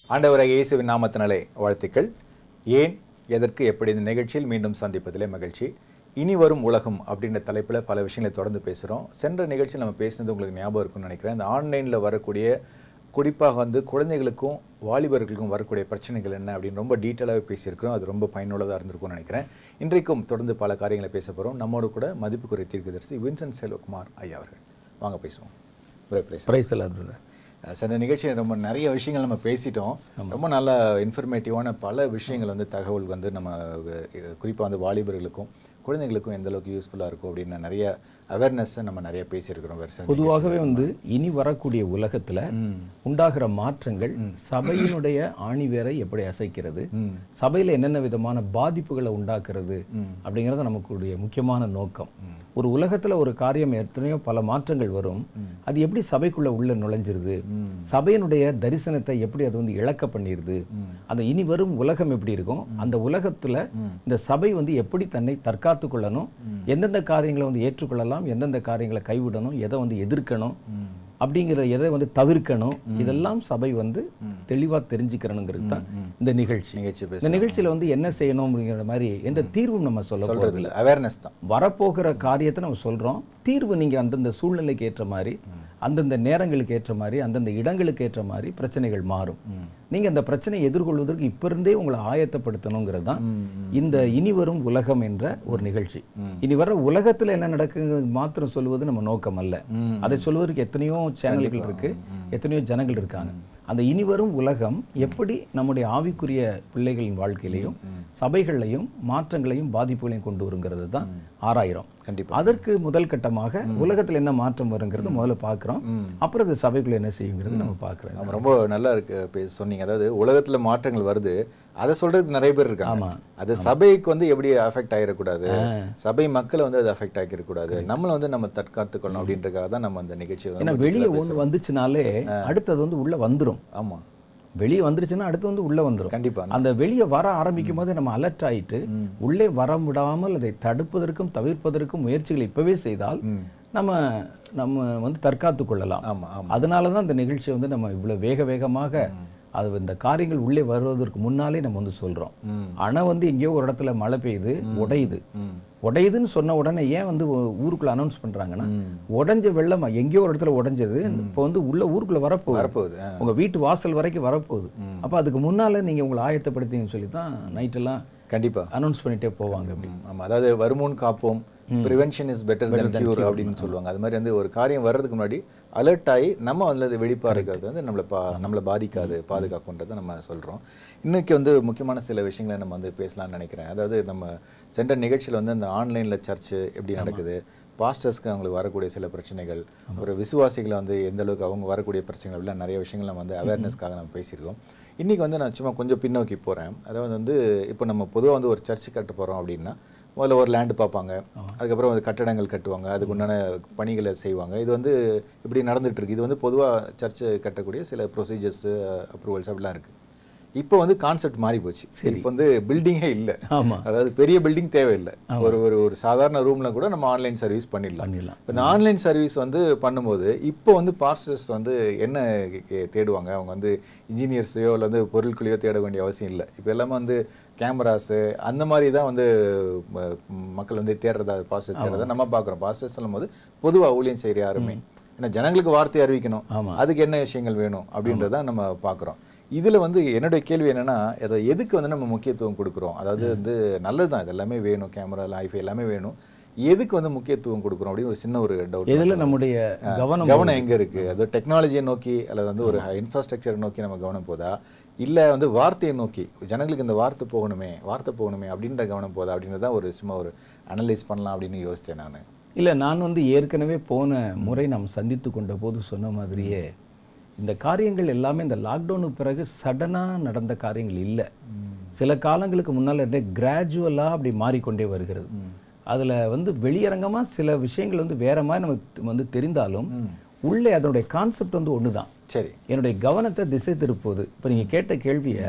ஆண்டவராக இயேசுவின் நாமத்தினாலே வாழ்த்துக்கள் ஏன் எதற்கு எப்படி இந்த நிகழ்ச்சியில் மீண்டும் சந்திப்பதிலே மகிழ்ச்சி இனி வரும் உலகம் அப்படின்ற தலைப்பில் பல விஷயங்களை தொடர்ந்து பேசுகிறோம் சென்ற நிகழ்ச்சியில் நம்ம பேசுனது உங்களுக்கு ஞாபகம் இருக்கும்னு நினைக்கிறேன் இந்த ஆன்லைனில் வரக்கூடிய குறிப்பாக வந்து குழந்தைகளுக்கும் வாலிபர்களுக்கும் வரக்கூடிய பிரச்சனைகள் என்ன அப்படின்னு ரொம்ப டீட்டெயிலாகவே பேசியிருக்கிறோம் அது ரொம்ப பயனுள்ளதாக இருந்திருக்கும்னு நினைக்கிறேன் இன்றைக்கும் தொடர்ந்து பல காரியங்களை பேச போகிறோம் நம்மோடு கூட மதிப்புக்குரிய தீர்க்கதரிசி வின்சென்ட் செல்வகுமார் ஐயா அவர்கள் வாங்க பேசுவோம் பேசுவோம் பிரைஸ் எல்லாம் சென்ற நிகழ்ச்சி ரொம்ப நிறைய விஷயங்கள் நம்ம பேசிட்டோம் ரொம்ப நல்ல இன்ஃபர்மேட்டிவான பல விஷயங்கள் வந்து தகவல் வந்து நம்ம குறிப்பாக வந்து வாலிபர்களுக்கும் குழந்தைகளுக்கும் எந்த அளவுக்கு யூஸ்ஃபுல்லாக இருக்கும் அப்படின்னு நிறைய அவேர்னஸை நம்ம நிறைய பேசியிருக்கிறோம் வருஷம் பொதுவாகவே வந்து இனி வரக்கூடிய உலகத்துல உண்டாகிற மாற்றங்கள் சபையினுடைய ஆணிவேரை எப்படி அசைக்கிறது சபையில என்னென்ன விதமான பாதிப்புகளை உண்டாக்குறது அப்படிங்கறது நமக்குடைய முக்கியமான நோக்கம் ஒரு உலகத்துல ஒரு காரியம் எத்தனையோ பல மாற்றங்கள் வரும் அது எப்படி சபைக்குள்ள உள்ள நுழைஞ்சிருது சபையினுடைய தரிசனத்தை எப்படி அது வந்து இழக்க பண்ணிருது அந்த இனி வரும் உலகம் எப்படி இருக்கும் அந்த உலகத்துல இந்த சபை வந்து எப்படி தன்னை தற்காத்து கொள்ளணும் எந்தெந்த காரியங்களை வந்து ஏற்றுக்கொள்ளலாம் எந்தெந்த காரியங்களை கைவிடணும் எதை வந்து எதிர்க்கணும் அப்படிங்கிற எதை வந்து தவிர்க்கணும் இதெல்லாம் சபை வந்து தெளிவா தெரிஞ்சுக்கிறணுங்கிறது தான் இந்த நிகழ்ச்சி நிகழ்ச்சி பேச இந்த நிகழ்ச்சியில வந்து என்ன செய்யணும் அப்படிங்கிற மாதிரி எந்த தீர்வும் நம்ம சொல்ல போறது சொல்கிறது இல்லை அவேர்னஸ் தான் வரப்போகிற காரியத்தை நம்ம சொல்றோம் தீர்வு நீங்க அந்தந்த சூழ்நிலைக்கு ஏற்ற மாதிரி அந்தந்த நேரங்களுக்கு ஏற்ற மாதிரி அந்தந்த இடங்களுக்கு ஏற்ற மாதிரி பிரச்சனைகள் மாறும் நீங்க அந்த பிரச்சனையை எதிர்கொள்வதற்கு இப்ப இருந்தே உங்களை ஆயத்தப்படுத்தணுங்கிறது தான் இந்த இனி வரும் உலகம் என்ற ஒரு நிகழ்ச்சி இனி வர உலகத்துல என்ன நடக்குது மாத்திரம் சொல்வது நம்ம நோக்கம் அல்ல அதை சொல்வதற்கு எத்தனையோ சேனல்கள் இருக்கு எத்தனையோ ஜனங்கள் இருக்காங்க அந்த இனி வரும் உலகம் எப்படி நம்முடைய ஆவிக்குரிய பிள்ளைகளின் வாழ்க்கையிலையும் சபைகள்லையும் மாற்றங்களையும் பாதிப்புகளையும் கொண்டு வருங்கிறது தான் ஆராயிரம் கண்டிப்பா அதற்கு முதல் கட்டமாக உலகத்துல என்ன மாற்றம் வருங்கிறது முதல்ல பார்க்குறோம் அப்புறம் அது சபைக்குள்ள என்ன செய்யுங்கிறது நம்ம பார்க்குறோம் நம்ம ரொம்ப நல்லா இருக்கு பே- சொன்னீங்க அதாவது உலகத்துல மாற்றங்கள் வருது அதை சொல்றதுக்கு நிறைய பேர் இருக்காங்க அது சபைக்கு வந்து எப்படி அஃபெக்ட் ஆகிடக்கூடாது சபை மக்களை வந்து அது அஃபெக்ட் ஆகிடக்கூடாது நம்மள வந்து நம்ம தற்காத்துக்கணும் அப்படின்றதுக்காக தான் நம்ம அந்த நிகழ்ச்சியை வந்து ஏன்னா ரொம்ப வெளியே ஒன்று வந்துச்சுனாலே அடுத்தது வந்து உள்ள வந்துரும் ஆமா வெளியே வந்துருச்சுன்னா அடுத்து வந்து உள்ள வந்துரும் கண்டிப்பா அந்த வெளியே வர ஆரம்பிக்கும் போது நம்ம அலர்ட் ஆயிட்டு உள்ளே வர விடாமல் அதை தடுப்பதற்கும் தவிர்ப்பதற்கும் முயற்சிகள் இப்பவே செய்தால் நம்ம நம்ம வந்து தற்காத்து கொள்ளலாம் ஆமா ஆமா அதனால தான் இந்த நிகழ்ச்சியை வந்து நம்ம இவ்வளவு வேக வேகமாக அது இந்த காரியங்கள் உள்ளே வருவதற்கு முன்னாலே நம்ம வந்து சொல்றோம் ம். அணை வந்து எங்கேயோ ஒரு இடத்துல மழை பெய்யுது உடையுது உடையுதுன்னு சொன்ன உடனே ஏன் வந்து ஊ- ஊருக்குள்ள அனௌன்ஸ் பண்றாங்கன்னா உடைஞ்ச வெள்ளம் எங்கேயோ ஒரு இடத்துல உடைஞ்சது இப்போ வந்து உள்ள ஊருக்குள்ள வரப்போகுது வரப்போகுது ஆ. உங்க வீட்டு வாசல் வரைக்கும் வரப்போகுது அப்ப அதுக்கு முன்னால நீங்க உங்களை ஆயத்தப்படுத்திங்கன்னு சொல்லி தான் நைட் எல்லாம் கண்டிப்பா அனௌன்ஸ் பண்ணிட்டே போவாங்க அப்படி ம், ஆமா அதாவது வருமுன் காப்போம் prevention is better then cure அப்படின்னு சொல்லுவாங்க அது மாதிரி வந்து ஒரு காரியம் வர்றதுக்கு முன்னாடி அலர்ட் ஆகி நம்ம வந்து அது வெளிப்பா இருக்கிறது வந்து நம்மளை பா நம்மளை பாதிக்காது பாதுகாக்குன்றதை நம்ம சொல்றோம் இன்னைக்கு வந்து முக்கியமான சில விஷயங்களை நம்ம வந்து பேசலாம்னு நினைக்கிறேன் அதாவது நம்ம சென்ற நிகழ்ச்சியில் வந்து அந்த ஆன்லைனில் சர்ச்சு எப்படி நடக்குது பாஸ்டர்ஸ்க்கு அவங்களுக்கு வரக்கூடிய சில பிரச்சனைகள் ஒரு விசுவாசிகளை வந்து எந்த அளவுக்கு அவங்க வரக்கூடிய பிரச்சனைகள் அப்படிலாம் நிறைய விஷயங்கள் நம்ம வந்து அவேர்னஸ்க்காக நம்ம பேசியிருக்கோம் இன்றைக்கி வந்து நான் சும்மா கொஞ்சம் பின்னோக்கி போகிறேன் அதாவது வந்து இப்போ நம்ம பொதுவாக வந்து ஒரு சர்ச்சு கட்ட போகிறோம் அப்படின்னா முதல்ல ஒரு லேண்டு பார்ப்பாங்க அதுக்கப்புறம் வந்து கட்டடங்கள் கட்டுவாங்க அதுக்கு உண்டான பணிகளை செய்வாங்க இது வந்து இப்படி நடந்துட்டு இருக்கு இது வந்து பொதுவாக சர்ச்சு கட்டக்கூடிய சில ப்ரொசீஜர்ஸ் அப்ரூவல்ஸ் அப்படிலாம் இருக்குது இப்போ வந்து கான்செப்ட் மாறி போச்சு இப்போ வந்து பில்டிங்கே இல்லை ஆமா அதாவது பெரிய பில்டிங் தேவையில்லை ஒரு ஒரு ஒரு சாதாரண ரூம்ல கூட நம்ம ஆன்லைன் சர்வீஸ் பண்ணிடலாம் பண்ணிடலாம் இப்போ இந்த ஆன்லைன் சர்வீஸ் வந்து பண்ணும்போது இப்போ வந்து பாஸ்டர்ஸ் வந்து என்ன கே- தேடுவாங்க அவங்க வந்து இன்ஜினியர்ஸையோ இல்லை வந்து பொருட்களையோ தேட வேண்டிய அவசியம் இல்லை இப்போ எல்லாமே வந்து கேமராஸு அந்த மாதிரி தான் வந்து ம- மக்கள் வந்து தேடுறதா பாஸ்டர்ஸ் தேடுறதா நம்ம பார்க்குறோம் பாஸ்டர்ஸ் சொல்லும்போது பொதுவாக ஊழியம் செய்கிற யாருமே ஏன்னா ஜனங்களுக்கு வார்த்தை அறிவிக்கணும் ஆமா. அதுக்கு என்ன விஷயங்கள் வேணும் அப்படின்றத நம்ம பார்க்குறோம் இதில் வந்து என்னுடைய கேள்வி என்னன்னா அதை எதுக்கு வந்து நம்ம முக்கியத்துவம் கொடுக்குறோம் அதாவது வந்து நல்லது தான் இது எல்லாமே வேணும் கேமரா லைஃப் எல்லாமே வேணும் எதுக்கு வந்து முக்கியத்துவம் கொடுக்குறோம் அப்படின்னு ஒரு சின்ன ஒரு டவுட் எதுல நம்முடைய கவனம் கவனம் எங்க இருக்கு அது டெக்னாலஜியை நோக்கி அல்லது வந்து ஒரு இன்ஃப்ராஸ்ட்ரக்சரை நோக்கி நம்ம கவனம் போதா இல்ல வந்து வார்த்தையை நோக்கி ஜனங்களுக்கு இந்த வார்த்தை போகணுமே வார்த்தை போகணுமே அப்படின்ற கவனம் போதா அப்படின்றத ஒரு சும்மா ஒரு அனலைஸ் பண்ணலாம் அப்படின்னு யோசிச்சேன் நான் இல்ல நான் வந்து ஏற்கனவே போன முறை நாம் சந்தித்து கொண்ட போது சொன்ன மாதிரியே இந்த காரியங்கள் எல்லாமே இந்த லாக்டவுனுக்கு பிறகு சடனா நடந்த காரியங்கள் இல்லை சில காலங்களுக்கு முன்னால இருந்தே கிராஜுவலா அப்படி மாறிக்கொண்டே வருகிறது அதுல வந்து வெளியரங்கமா சில விஷயங்கள் வந்து வேற மாதிரி நமக்கு வந்து தெரிந்தாலும் உள்ளே அதனுடைய கான்செப்ட் வந்து ஒண்ணுதான் சரி என்னுடைய கவனத்தை திசை திருப்புவது இப்போ நீங்க கேட்ட கேள்வியை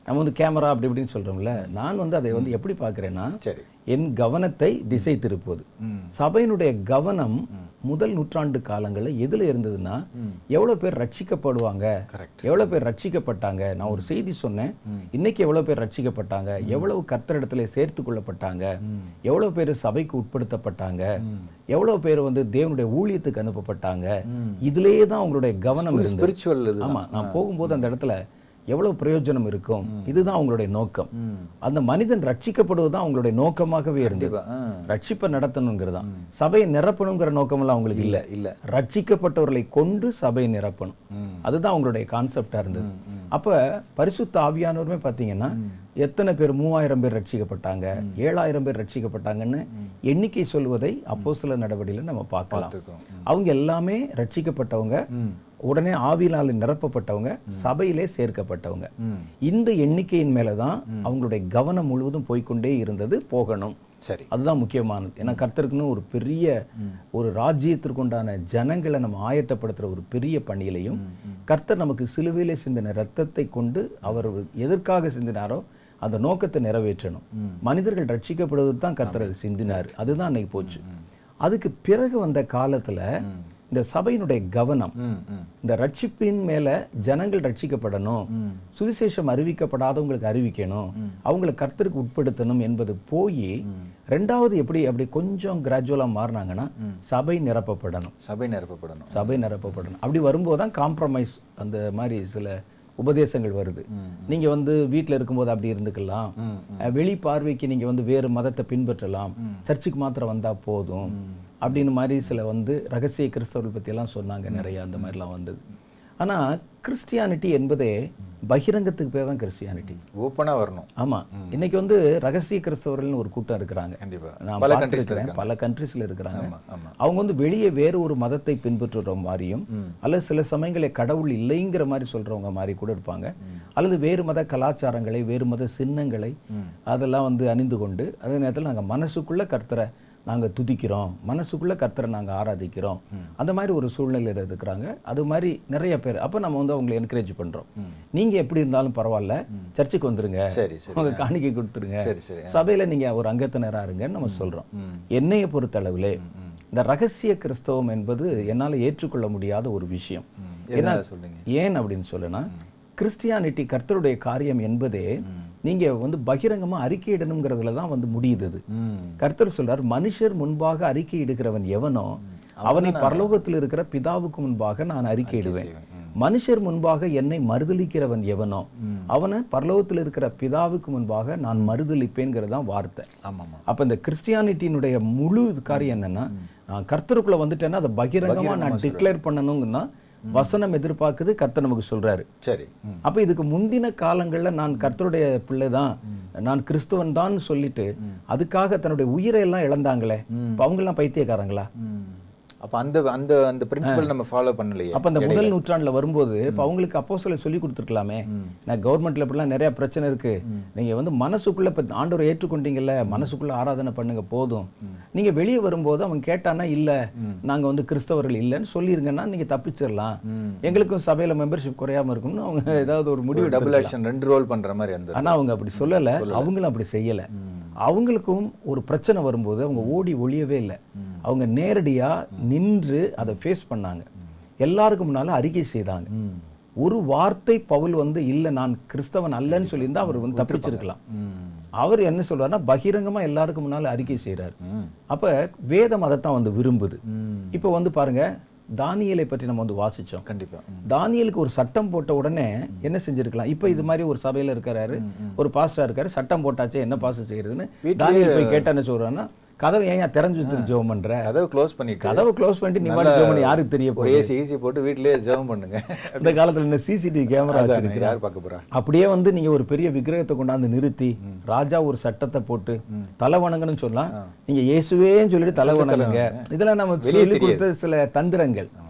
நம்ம வந்து கேமரா அப்படி இப்படின்னு சொல்றோம்ல நான் வந்து அதை வந்து எப்படி பார்க்கறேன்னா சரி என் கவனத்தை திசை திருப்புவது சபையினுடைய கவனம் முதல் நூற்றாண்டு காலங்களில் எதுல இருந்ததுன்னா எவ்வளவு பேர் ரட்சிக்கப்படுவாங்க Correct. எவ்வளவு பேர் ரட்சிக்கப்பட்டாங்க நான் ஒரு செய்தி சொன்னேன் இன்னைக்கு எவ்வளவு பேர் ரட்சிக்கப்பட்டாங்க எவ்வளவு கர்த்தரிடத்துல சேர்த்து கொள்ளப்பட்டாங்க எவ்வளவு பேர் சபைக்கு உட்படுத்தப்பட்டாங்க எவ்வளவு பேர் வந்து தேவனுடைய ஊழியத்துக்கு அனுப்பப்பட்டாங்க இதுலயே தான் அவங்களுடைய கவனம் இருந்தது ஸ்பிரிச்சுவல் இது ஆமா நான் போகும்போது அந்த இடத்துல எவ்வளவு பிரயோஜனம் இருக்கும் இதுதான் அவங்களுடைய நோக்கம் அந்த மனிதன் ரட்சிக்கப்படுவது தான் அவங்களுடைய நோக்கமாகவே இருந்தது ஆ. ரட்சிப்பை நடத்தணுங்கிறது தான் சபையை நிரப்பணுங்கிற நோக்கமெல்லாம் அவங்களுக்கு இல்ல இல்ல இல்ல ரட்சிக்கப்பட்டவர்களை கொண்டு சபையை நிரப்பணும் அதுதான் அவங்களுடைய கான்செப்டா இருந்தது அப்ப பரிசுத்த ஆவியானவருமே பாத்தீங்கன்னா எத்தனை பேர் மூவாயிரம் பேர் ரட்சிக்கப்பட்டாங்க ஏழாயிரம் பேர் ரட்சிக்கப்பட்டாங்கன்னு எண்ணிக்கை சொல்வதை அப்போ சில நடவடிக்கையில நம்ம பார்க்கலாம் பார்த்திருக்கோம். அவங்க எல்லாமே ரட்சிக்கப்பட்டவங்க உடனே ஆவியினால் நிரப்பப்பட்டவங்க சபையிலே சேர்க்கப்பட்டவங்க இந்த எண்ணிக்கையின் மேல தான் அவங்களுடைய கவனம் முழுவதும் போய்க்கொண்டே இருந்தது போகணும் சரி அதுதான் முக்கியமானது ஏன்னா கர்த்தருக்குன்னு ஒரு பெரிய ஒரு ராஜ்யத்திற்குண்டான ஜனங்களை நம்ம ஆயத்தப்படுத்துற ஒரு பெரிய பணியிலையும் கர்த்தர் நமக்கு சிலுவையிலே சிந்தின ரத்தத்தை கொண்டு அவர் எதற்காக சிந்தினாரோ அந்த நோக்கத்தை நிறைவேற்றணும் மனிதர்கள் ரட்சிக்கப்படுவது தான் கர்த்தர் அதை சிந்தினார் அதுதான் அன்னைக்கு போச்சு அதுக்கு பிறகு வந்த காலத்துல இந்த சபையினுடைய கவனம் ம் ம் இந்த ரட்சிப்பின் மேல ஜனங்கள் ரட்சிக்கப்படணும் சுவிசேஷம் அறிவிக்கப்படாதவங்களுக்கு அறிவிக்கணும் அவங்களை கர்த்தருக்கு உட்படுத்தணும் என்பது போய் ரெண்டாவது எப்படி அப்படி கொஞ்சம் கிராஜுவலா மாறினாங்கன்னா சபை நிரப்பப்படணும் சபை நிரப்பப்படணும் சபை நிரப்பப்படணும் அப்படி வரும்போது தான் காம்ப்ரமைஸ் அந்த மாதிரி சில உபதேசங்கள் வருது நீங்க வந்து வீட்ல இருக்கும்போது அப்படி இருந்துக்கலாம் அஹ், வெளி பார்வைக்கு நீங்க வந்து வேறு மதத்தை பின்பற்றலாம் சர்ச்சுக்கு மாத்திரம் வந்தா போதும் அப்படின்னு மாதிரி சில வந்து ரகசிய கிறிஸ்தவர்கள் பத்தி எல்லாம் சொன்னாங்க நிறைய அந்த மாதிரிலாம் வந்தது ஆனா கிறிஸ்டியானிட்டி என்பதே பகிரங்கத்துக்கு பேர் தான் கிறிஸ்டியானிட்டி ஓப்பனா வரணும் ஆமா இன்னைக்கு வந்து ரகசிய கிறிஸ்தவர்கள்னு ஒரு கூட்டம் இருக்கிறாங்க கண்டிப்பா நான் பல பார்த்திருக்கிறேன். கண்ட்ரீஸ்ல பல கண்ட்ரீஸ்ல இருக்கிறாங்க ஆமா ஆமா அவங்க வந்து வெளியே வேற ஒரு மதத்தை பின்பற்றுற மாதிரியும் அல்லது சில சமயங்களில் கடவுள் இல்லைங்கிற மாதிரி சொல்றவங்க மாதிரி கூட இருப்பாங்க அல்லது வேறு மத கலாச்சாரங்களை வேறு மத சின்னங்களை அதெல்லாம் வந்து அணிந்து கொண்டு அதே நேரத்தில் நாங்க மனசுக்குள்ள கர்த்தரை நாங்க துதிக்கிறோம் மனசுக்குள்ள கர்த்தரை நாங்க ஆராதிக்கிறோம் அந்த மாதிரி ஒரு சூழ்நிலையில் இருக்கிறாங்க அது மாதிரி நிறைய பேர் அப்ப நம்ம வந்து அவங்களை என்கரேஜ் பண்றோம் நீங்க எப்படி இருந்தாலும் பரவாயில்ல சர்ச்சுக்கு வந்துருங்க சரி சரி உங்க காணிக்கை கொடுத்துருங்க சரி சரி சபையில நீங்க ஒரு அங்கத்தினரா இருங்கன்னு நம்ம சொல்றோம் என்னைய பொறுத்தளவிலே இந்த ரகசிய கிறிஸ்தவம் என்பது என்னால ஏற்றுக்கொள்ள முடியாத ஒரு விஷயம் எதனால சொல்றீங்க ஏன் அப்படின்னு சொல்லனா கிறிஸ்டியானிட்டி கர்த்தருடைய காரியம் என்பதே நீங்க வந்து பகிரங்கமா அறிக்கையிடணுங்கிறதுல தான் வந்து முடியுது அது. ம் கர்த்தர் சொல்றார் மனுஷர் முன்பாக அறிக்கையிடுகிறவன் எவனோ அவனை பரலோகத்தில் இருக்கிற பிதாவுக்கு முன்பாக நான் அறிக்கையிடுவேன் மனுஷர் முன்பாக என்னை மறுதலிக்கிறவன் எவனோ அவனை பரலோகத்தில் இருக்கிற பிதாவுக்கு முன்பாக நான் மறுதலிப்பேங்கிறது தான் வார்த்தை ஆமா ஆமா அப்ப இந்த கிறிஸ்டியானிட்டியினுடைய முழு இது காரியம் என்னன்னா நான் கர்த்தருக்குள்ள வந்துட்டேன்னா அதை பகிரங்கமா நான் டிக்ளேர் பண்ணணுங்கன்னா வசனம் எதிர்பார்க்குது கர்த்தர் நமக்கு சொல்றாரு சரி ம் அப்ப இதுக்கு முந்தின காலங்கள்ல நான் கர்த்தருடைய பிள்ளை தான் நான் கிறிஸ்துவன் தான் சொல்லிட்டு அதுக்காக தன்னுடைய உயிரை எல்லாம் இழந்தாங்களே இப்ப அவங்க எல்லாம் பைத்தியக்காரங்களா ம் அப்ப அந்த அந்த அந்த பிரின்சிபல் நம்ம ஃபாலோ பண்ணலையே அப்ப அந்த முதல் நூற்றாண்டுல வரும்போது இப்ப அவங்களுக்கு அப்போ சொல்ல சொல்லி கொடுத்துருக்கலாமே நான் கவர்மெண்ட்ல இப்படிலாம் நிறைய பிரச்சனை இருக்கு நீங்க வந்து மனசுக்குள்ள இப்ப ஆண்டவரை ஏற்றுக்கொண்டீங்கல்ல மனசுக்குள்ள ஆராதனை பண்ணுங்க போதும் நீங்க வெளியே வரும்போது அவன் கேட்டானா இல்ல நாங்க வந்து கிறிஸ்தவர்கள் இல்லைன்னு சொல்லிருங்கன்னா நீங்க தப்பிச்சிடலாம் எங்களுக்கும் சபையில மெம்பர்ஷிப் குறையாம இருக்கும்னு அவங்க ஏதாவது ஒரு முடிவு டபுள் ஆக்ஷன் ரெண்டு ரோல் பண்ற மாதிரி அந்த ஆனா அவங்க அப்படி சொல்லல அவங்களும் அப்படி செய்யல அவங்களுக்கும் ஒரு பிரச்சனை வரும்போது அவங்க ஓடி ஒளியவே இல்லை அவங்க நேரடியா நின்று அதை ஃபேஸ் பண்ணாங்க எல்லாருக்கும் முன்னால அறிக்கை செய்தாங்க ஒரு வார்த்தை பவுல் வந்து இல்ல நான் கிறிஸ்தவன் அல்லன்னு சொல்லியிருந்தா அவர் வந்து தப்பிச்சிருக்கலாம் ம் அவர் என்ன சொல்றாருன்னா பகிரங்கமா எல்லாருக்கும் முன்னால அறிக்கை செய்றாரு ம் அப்ப வேதம் அதைத்தான் வந்து விரும்புது ம் இப்போ வந்து பாருங்க தானியேலை பற்றி நம்ம வந்து வாசிச்சோம் கண்டிப்பா ம் தானியலுக்கு ஒரு சட்டம் போட்ட உடனே என்ன செஞ்சிருக்கலாம் இப்போ இது மாதிரி ஒரு சபையில இருக்கிறாரு ஒரு பாஸ்டரா இருக்காரு சட்டம் போட்டாச்சே என்ன பாஸ்டர் செய்யறதுன்னு தானியல் போய் கேட்டா என்ன சொல்றான்னா கதவை ஏன் திறந்து வச்சுட்டு ஜெபம் பண்ற கதவை க்ளோஸ் பண்ணிட்டு கதவை க்ளோஸ் பண்ணிட்டு நீ வாடி ஜெபம் பண்ணி யாருக்கு தெரிய ஒரு போகுது ஏசி ஈசி போட்டு வீட்லயே ஜெபம் பண்ணுங்க இந்த காலத்துல என்ன சிசிடிவி கேமரா அதானே, வச்சிருக்கீங்க யார் பார்க்க போறா அப்படியே வந்து நீங்க ஒரு பெரிய விக்கிரகத்தை கொண்டாந்து நிறுத்தி ராஜா ஒரு சட்டத்தை போட்டு தலை வணங்கணும்னு சொல்லலாம் நீங்க இயேசுவேன்னு சொல்லிட்டு தலை வணங்குங்க இதெல்லாம் நம்ம சொல்லி கொடுத்த சில தந்திரங்கள் ஆமா,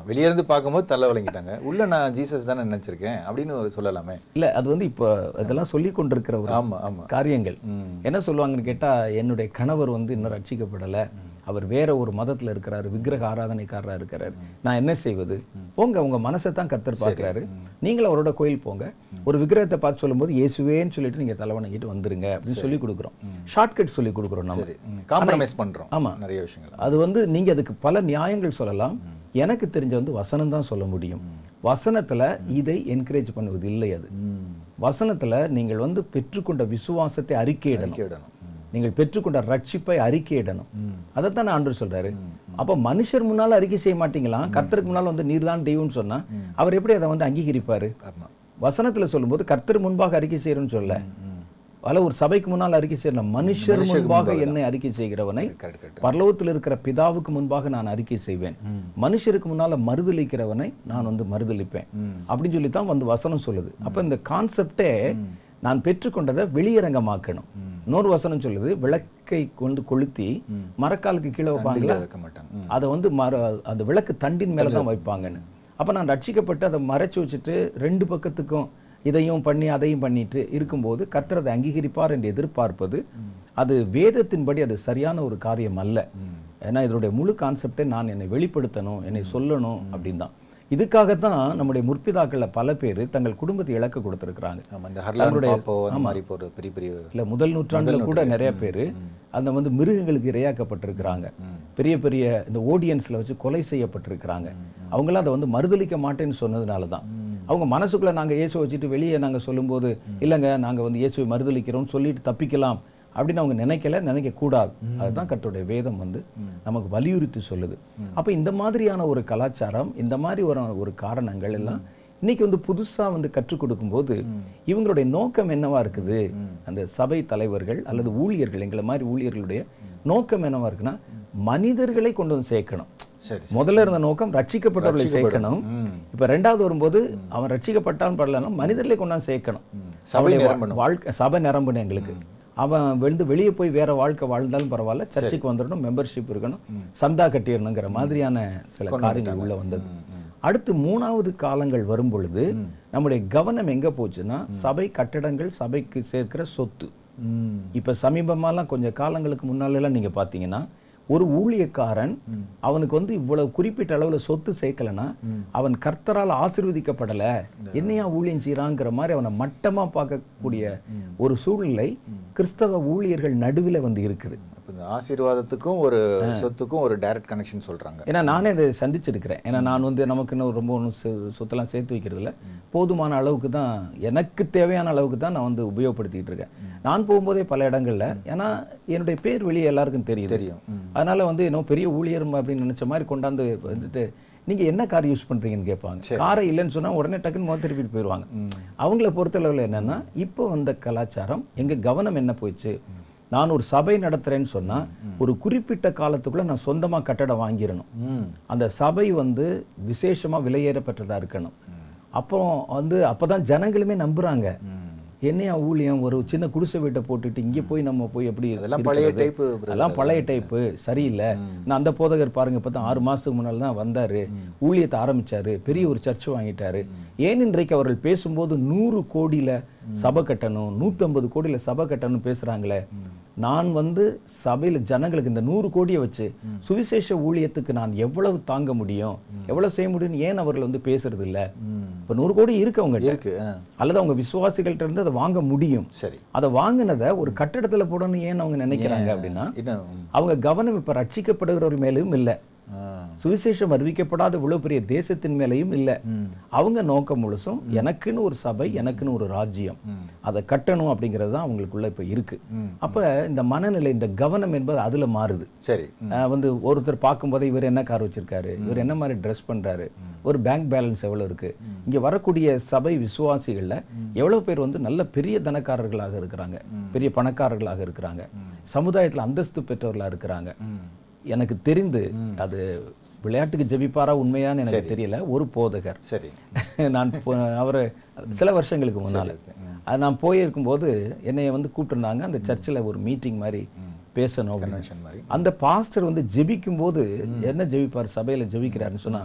வெளியே இருந்து பார்க்கும்போது தலை வழங்கிட்டாங்க உள்ள நான் ஜீசஸ் தானே நினைச்சிருக்கேன் அப்படின்னு ஒரு சொல்லலாமே இல்ல அது வந்து இப்போ இதெல்லாம் சொல்லி கொண்டிருக்கிற ஒரு ஆமா ஆமா காரியங்கள் என்ன சொல்லுவாங்கன்னு கேட்டா என்னுடைய கணவர் வந்து இன்னும் ரட்சிக்கப்படல அவர் வேற ஒரு மதத்துல இருக்கிறாரு விக்கிரக ஆராதனைக்காரரா இருக்கிறாரு நான் என்ன செய்வது போங்க உங்க மனசை தான் கத்தர் பார்க்கறாரு நீங்களும் அவரோட கோயில் போங்க ஒரு விக்கிரகத்தை பார்த்து சொல்லும்போது இயேசுவேன்னு சொல்லிட்டு நீங்க தலை வணங்கிட்டு வந்துருங்க அப்படின்னு சொல்லி கொடுக்குறோம் ஷார்ட்கட் சொல்லி கொடுக்குறோம் நம்ம சரி காம்ப்ரமைஸ் பண்றோம் ஆமா. நிறைய விஷயங்கள் அது வந்து நீங்க அதுக்கு பல நியாயங்கள் சொல்லலாம் எனக்கு தெரிஞ்ச வந்து வசனம் தான் சொல்ல முடியும் வசனத்துல இதை என்கரேஜ் பண்ணுவது இல்லை அது வசனத்துல நீங்கள் வந்து பெற்றுக்கொண்ட விசுவாசத்தை அறிக்கையிடணும் கேடணும் நீங்கள் பெற்றுக்கொண்ட ரட்சிப்பை அறிக்கையிடணும் அதைத்தான் ஆண்டவர் சொல்றாரு அப்ப மனுஷர் முன்னால அறிக்கை செய்ய மாட்டீங்களா கர்த்தருக்கு முன்னால வந்து நீர்தான் தெய்வம்னு சொன்னா அவர் எப்படி அதை வந்து அங்கீகரிப்பாரு ஆமா வசனத்துல சொல்லும்போது கர்த்தர் முன்பாக அறிக்கை செய்யறேன்னு சொல்ல அல்ல ஒரு சபைக்கு முன்னால் அறிக்கை செய்யணும் மனுஷர் முன்பாக என்னை அறிக்கை செய்கிறவனை கரெக்ட் கரெக்ட் பரலோகத்தில் இருக்கிற பிதாவுக்கு முன்பாக நான் அறிக்கை செய்வேன் மனுஷருக்கு முன்னால மறுதலிக்கிறவனை நான் வந்து மறுதலிப்பேன் அப்படின்னு சொல்லி தான் வந்து வசனம் சொல்லுது அப்ப இந்த கான்செப்டே நான் பெற்றுக்கொண்டதை வெளியரங்கமாக்கணும் இன்னொரு வசனம் சொல்லுது விளக்கை கொண்டு கொளுத்தி மரக்காலுக்கு கீழே வைப்பாங்களா தண்டில வைக்க மாட்டாங்க ம். அதை வந்து மர அந்த விளக்கு தண்டின் மேல தான் வைப்பாங்கன்னு அப்ப நான் ரட்சிக்கப்பட்டு அதை மறைச்சு வச்சுட்டு ரெண்டு பக்கத்துக்கும் இதையும் பண்ணி அதையும் பண்ணிட்டு இருக்கும்போது கர்த்தர் அதை அங்கீகரிப்பார் என்று எதிர்பார்ப்பது அது வேதத்தின்படி அது சரியான ஒரு காரியம் அல்ல ஏன்னா இதனுடைய முழு கான்செப்டே நான் என்னை வெளிப்படுத்தணும் என்னை சொல்லணும் அப்படின்னு தான் இதுக்காகத்தான் நம்முடைய முற்பிதாக்கள்ல பல பேர் தங்கள் குடும்பத்தை இழக்க கொடுத்திருக்கிறாங்க ஆமா இந்த ஹர்லான் பாப்போ அந்த மாதிரி இப்போ ஒரு பெரிய பெரிய இல்ல முதல் நூற்றாண்டுல கூட நிறைய பேர் அந்த வந்து மிருகங்களுக்கு இரையாக்கப்பட்டிருக்கிறாங்க பெரிய பெரிய இந்த ஓடியன்ஸ்ல வச்சு கொலை செய்யப்பட்டிருக்கிறாங்க அவங்களாம் அதை வந்து மறுதலிக்க மாட்டேன்னு சொன்னதுனால தான் அவங்க மனசுக்குள்ள நாங்க இயேசுவை வச்சுட்டு வெளியே நாங்க சொல்லும்போது இல்லைங்க நாங்க வந்து இயேசுவை மறுதலிக்கிறோம்னு சொல்லிட்டு தப்பிக்கலாம் அப்படின்னு அவங்க நினைக்கல நினைக்க கூடாது அதுதான் கர்த்தருடைய வேதம் வந்து நமக்கு வலியுறுத்தி சொல்லுது அப்ப இந்த மாதிரியான ஒரு கலாச்சாரம் இந்த மாதிரி ஒரு ஒரு காரணங்கள் எல்லாம் இன்னைக்கு வந்து புதுசா வந்து கற்றுக் கொடுக்கும்போது இவங்களுடைய நோக்கம் என்னவா இருக்குது அந்த சபை தலைவர்கள் அல்லது ஊழியர்கள் எங்களை மாதிரி ஊழியர்களுடைய நோக்கம் என்னவா இருக்குன்னா மனிதர்களை கொண்டு வந்து சேர்க்கணும் சரி முதல்ல இருந்த நோக்கம் ரட்சிக்கப்பட்டவர்களை சேர்க்கணும் இப்ப ரெண்டாவது வரும்போது அவன் ரட்சிக்கப்பட்டான் படலன்னா மனிதர்களை கொண்டாந்து சேர்க்கணும் சபை அவருடைய வா- நிரம்பணும். வாழ்க்கை சபை நிரம்பணும் எங்களுக்கு அவன் வந்து வெளியே போய் வேற வாழ்க்கை வாழ்ந்தாலும் பரவாயில்ல சர்ச்சுக்கு வந்துடணும் மெம்பர்ஷிப் இருக்கணும் சந்தா கட்டிடணுங்கிற மாதிரியான சில காரியங்கள் உள்ள வந்தது அடுத்து மூணாவது காலங்கள் வரும் பொழுது நம்முடைய கவனம் எங்க போச்சுன்னா சபை கட்டடங்கள் சபைக்கு சேர்க்கிற சொத்து ம் இப்ப சமீபமாலாம் கொஞ்சம் காலங்களுக்கு முன்னால எல்லாம் நீங்க பாத்தீங்கன்னா ஒரு ஊழியக்காரன் அவனுக்கு வந்து இவ்வளவு குறிப்பிட்ட அளவுல சொத்து சேர்க்கலனா அவன் கர்த்தரால் ஆசீர்வதிக்கப்படல என்னையா ஊழியம் செய்யறாங்கிற மாதிரி அவனை மட்டமா பார்க்கக்கூடிய ஒரு சூழ்நிலை கிறிஸ்தவ ஊழியர்கள் நடுவுல வந்து இருக்குது அப்ப இந்த ஆசீர்வாதத்துக்கும் ஒரு சொத்துக்கும் ஒரு டைரக்ட் கனெக்ஷன் சொல்றாங்க ஏன்னா நானே இதை சந்திச்சிருக்கிறேன் ஏன்னா நான் வந்து நமக்கு இன்னும் ரொம்ப ஒன்றும் சொத்தெல்லாம் சேர்த்து வைக்கிறது இல்ல போதுமான அளவுக்கு தான் எனக்கு தேவையான அளவுக்கு தான் நான் வந்து உபயோகப்படுத்திட்டு இருக்கேன் நான் போகும்போதே பல இடங்கள்ல ஏன்னா என்னுடைய பேர் வெளியே எல்லாருக்கும் தெரியுது தெரியும் ம். அதனால வந்து இன்னும் பெரிய ஊழியர் அப்படின்னு நினைச்ச மாதிரி கொண்டாந்து வந்துட்டு நீங்க என்ன கார் யூஸ் பண்றீங்கன்னு கேட்பாங்க காரை இல்லைன்னு சொன்னா உடனே டக்குன்னு முகம் திருப்பிட்டு போயிடுவாங்க அவங்கள பொறுத்தளவுல என்னன்னா இப்போ வந்த கலாச்சாரம் எங்க கவனம் என்ன போயிடுச்சு நான் ஒரு சபை நடத்துறேன்னு சொன்னா ஒரு குறிப்பிட்ட காலத்துக்குள்ள நான் சொந்தமா கட்டடம் வாங்கிடணும் ம் அந்த சபை வந்து விசேஷமா விலையேறப்பட்டதா இருக்கணும் அப்புறம் வந்து அப்பதான் ஜனங்களுமே நம்புறாங்க என்னையா ஊழியம் ஒரு சின்ன குடிசை வீட்டை போட்டுட்டு இங்க போய் நம்ம போய் எப்படி அதெல்லாம் பழைய இருக்கிறது? டைப்பு அதெல்லாம் பழைய டைப்பு சரியில்லை நான் அந்த போதகர் பாருங்க இப்போ தான் ஆறு மாசத்துக்கு முன்னால தான் வந்தாரு ஊழியத்தை ஆரம்பிச்சாரு பெரிய ஒரு சர்ச் வாங்கிட்டாரு ஏன் இன்றைக்கு அவர்கள் பேசும்போது நூறு கோடியில சபை கட்டணும் நூற்றம்பது கோடியில சபை கட்டணும் பேசுறாங்களே நான் வந்து சபையில ஜனங்களுக்கு இந்த நூறு கோடியை வச்சு சுவிசேஷ ஊழியத்துக்கு நான் எவ்வளவு தாங்க முடியும் எவ்வளவு செய்ய முடியும்னு ஏன் அவர்கள் வந்து பேசுறது இல்ல இப்ப நூறு கோடி இருக்கு அவங்க இருக்கு ஆ. அல்லது அவங்க விசுவாசிகள்ட்ட இருந்து அதை வாங்க முடியும் சரி அதை வாங்கினதை ஒரு கட்டடத்துல போடணும் ஏன் அவங்க நினைக்கிறாங்க அப்படின்னா இன்னும் ம். அவங்க கவனம் இப்ப ரட்சிக்கப்படுகிறவர் மேலும் இல்ல ஆ. சுவிசேஷம் அறிவிக்கப்படாத இவ்வளவு பெரிய தேசத்தின் மேலையும் இல்ல அவங்க நோக்கம் முழுசும் எனக்குன்னு ஒரு சபை எனக்குன்னு ஒரு ராஜ்யம் அதை கட்டணும் அப்படிங்கிறது தான் அவங்களுக்குள்ள இப்ப இருக்கு அப்ப இந்த மனநிலை இந்த கவனம் என்பது அதுல மாறுது சரி அஹ் வந்து ஒருத்தர் பார்க்கும்போது இவர் என்ன கார் வச்சிருக்காரு இவர் என்ன மாதிரி ட்ரெஸ் பண்றாரு ஒரு பேங்க் பேலன்ஸ் எவ்வளவு இருக்கு இங்க வரக்கூடிய சபை விசுவாசிகள்ல எவ்வளவு பேர் வந்து நல்ல பெரிய தனக்காரர்களாக இருக்கிறாங்க பெரிய பணக்காரர்களாக இருக்கிறாங்க சமுதாயத்துல அந்தஸ்து பெற்றவர்களா இருக்கிறாங்க எனக்கு தெரிந்து அது விளையாட்டுக்கு ஜெபிப்பாரா உண்மையான்னு எனக்கு தெரியல ஒரு போதகர் சரி நான் அவர் சில வருஷங்களுக்கு முன்னால அது நான் போயிருக்கும்போது என்னைய வந்து கூப்பிட்டுருந்தாங்க அந்த சர்ச்சில் ஒரு மீட்டிங் மாதிரி பேசணும் அப்படின்னு கன்வென்ஷன் மாதிரி அந்த பாஸ்டர் வந்து ஜெபிக்கும் போது என்ன ஜெபிப்பார் சபையில ஜெபிக்கிறாருன்னு சொன்னா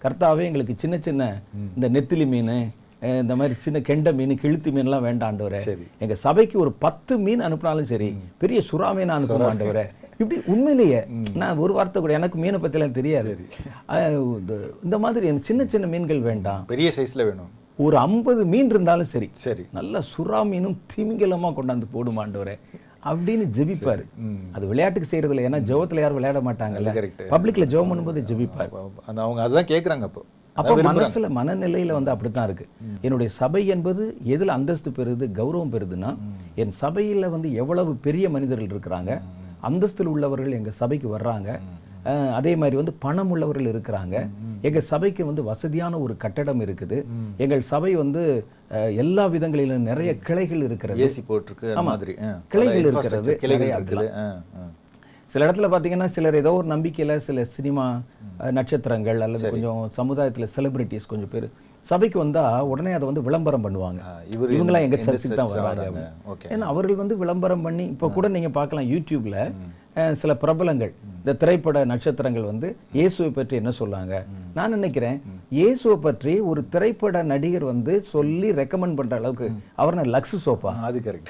கர்த்தாவே எங்களுக்கு சின்ன சின்ன இந்த நெத்திலி மீன் அஹ், இந்த மாதிரி சின்ன கெண்டை மீன் கிழுத்து மீன்லாம் வேண்டாம் ஆண்டவரே சரி. எங்க சபைக்கு ஒரு பத்து மீன் அனுப்பினாலும் சரி பெரிய சுறா மீன் அனுப்ப ஆண்டவரே இப்படி உண்மையிலேயே நான் ஒரு வார்த்தை கூட எனக்கு மீனை பத்திலாம் தெரியாது அஹ், இந்த- இந்த மாதிரி எனக்கு சின்ன சின்ன மீன்கள் வேண்டாம் பெரிய சைஸ்ல வேணும் ஒரு ஐம்பது மீன் இருந்தாலும் சரி சரி நல்ல சுறா மீனும் திமிங்கலமா கொண்டாந்து போடும் ஆண்டவரே அப்படின்னு ஜெபிப்பாரு அது விளையாட்டுக்கு செய்யறது இல்லை ஏன்னா ஜெபத்துல யாரும் விளையாட மாட்டாங்கல்ல correct. பப்ளிக்ல ஜெபம் பண்ணும்போது ஜெபிப்பார் அப்ப அந்த அவங்க அதுதான் கேக்குறாங்க அப்போ அப்போ மனசுல மனநிலையில வந்து அப்படித்தான் இருக்கு என்னுடைய சபை என்பது எதுல அந்தஸ்து பெறுது கௌரவம் பெறுதுன்னா என் சபையில வந்து எவ்வளவு பெரிய மனிதர்கள் இருக்கிறாங்க அந்தஸ்தில் உள்ளவர்கள் எங்க சபைக்கு வர்றாங்க அஹ், அதே மாதிரி வந்து பணம் உள்ளவர்கள் இருக்கிறாங்க எங்க சபைக்கு வந்து வசதியான ஒரு கட்டடம் இருக்குது எங்கள் சபை வந்து அஹ், எல்லா விதங்களிலும் நிறைய கிளைகள் இருக்கிறது ஏசி போட்டிருக்கு அந்த மாதிரி ஆ. பல கிளைகள் infrastructure, இருக்கிறது, கிளைகள் நிறைய இருக்குது ஆ, ஆ. சில இடத்துல பார்த்தீங்கன்னா சிலர் ஏதோ ஒரு நம்பிக்கையில சில சினிமா அஹ், நட்சத்திரங்கள் அல்லது கொஞ்சம் சமுதாயத்துல செலிபிரிட்டிஸ் கொஞ்சம் பேர் சபைக்கு வந்தா உடனே அதை வந்து விளம்பரம் பண்ணுவாங்க ஆ, இவரு இவங்களாம் எங்க எந்த சர்ச்சுக்கு தான் church வராங்க வராங்க. அப்படின்னு. ஓகே ஏன்னா அவர்கள் வந்து விளம்பரம் பண்ணி இப்போ கூட நீங்க பார்க்கலாம் யூடியூப்ல அஹ், சில பிரபலங்கள் இந்த திரைப்பட நட்சத்திரங்கள் வந்து இயேசுவை பற்றி என்ன சொல்லாங்க நான் நினைக்கிறேன் இயேசுவை பற்றி ஒரு திரைப்பட நடிகர் வந்து சொல்லி ரெக்கமெண்ட் பண்ற அளவுக்கு அவர் நான் லக்ஸ் சோப்பா அது கரெக்ட்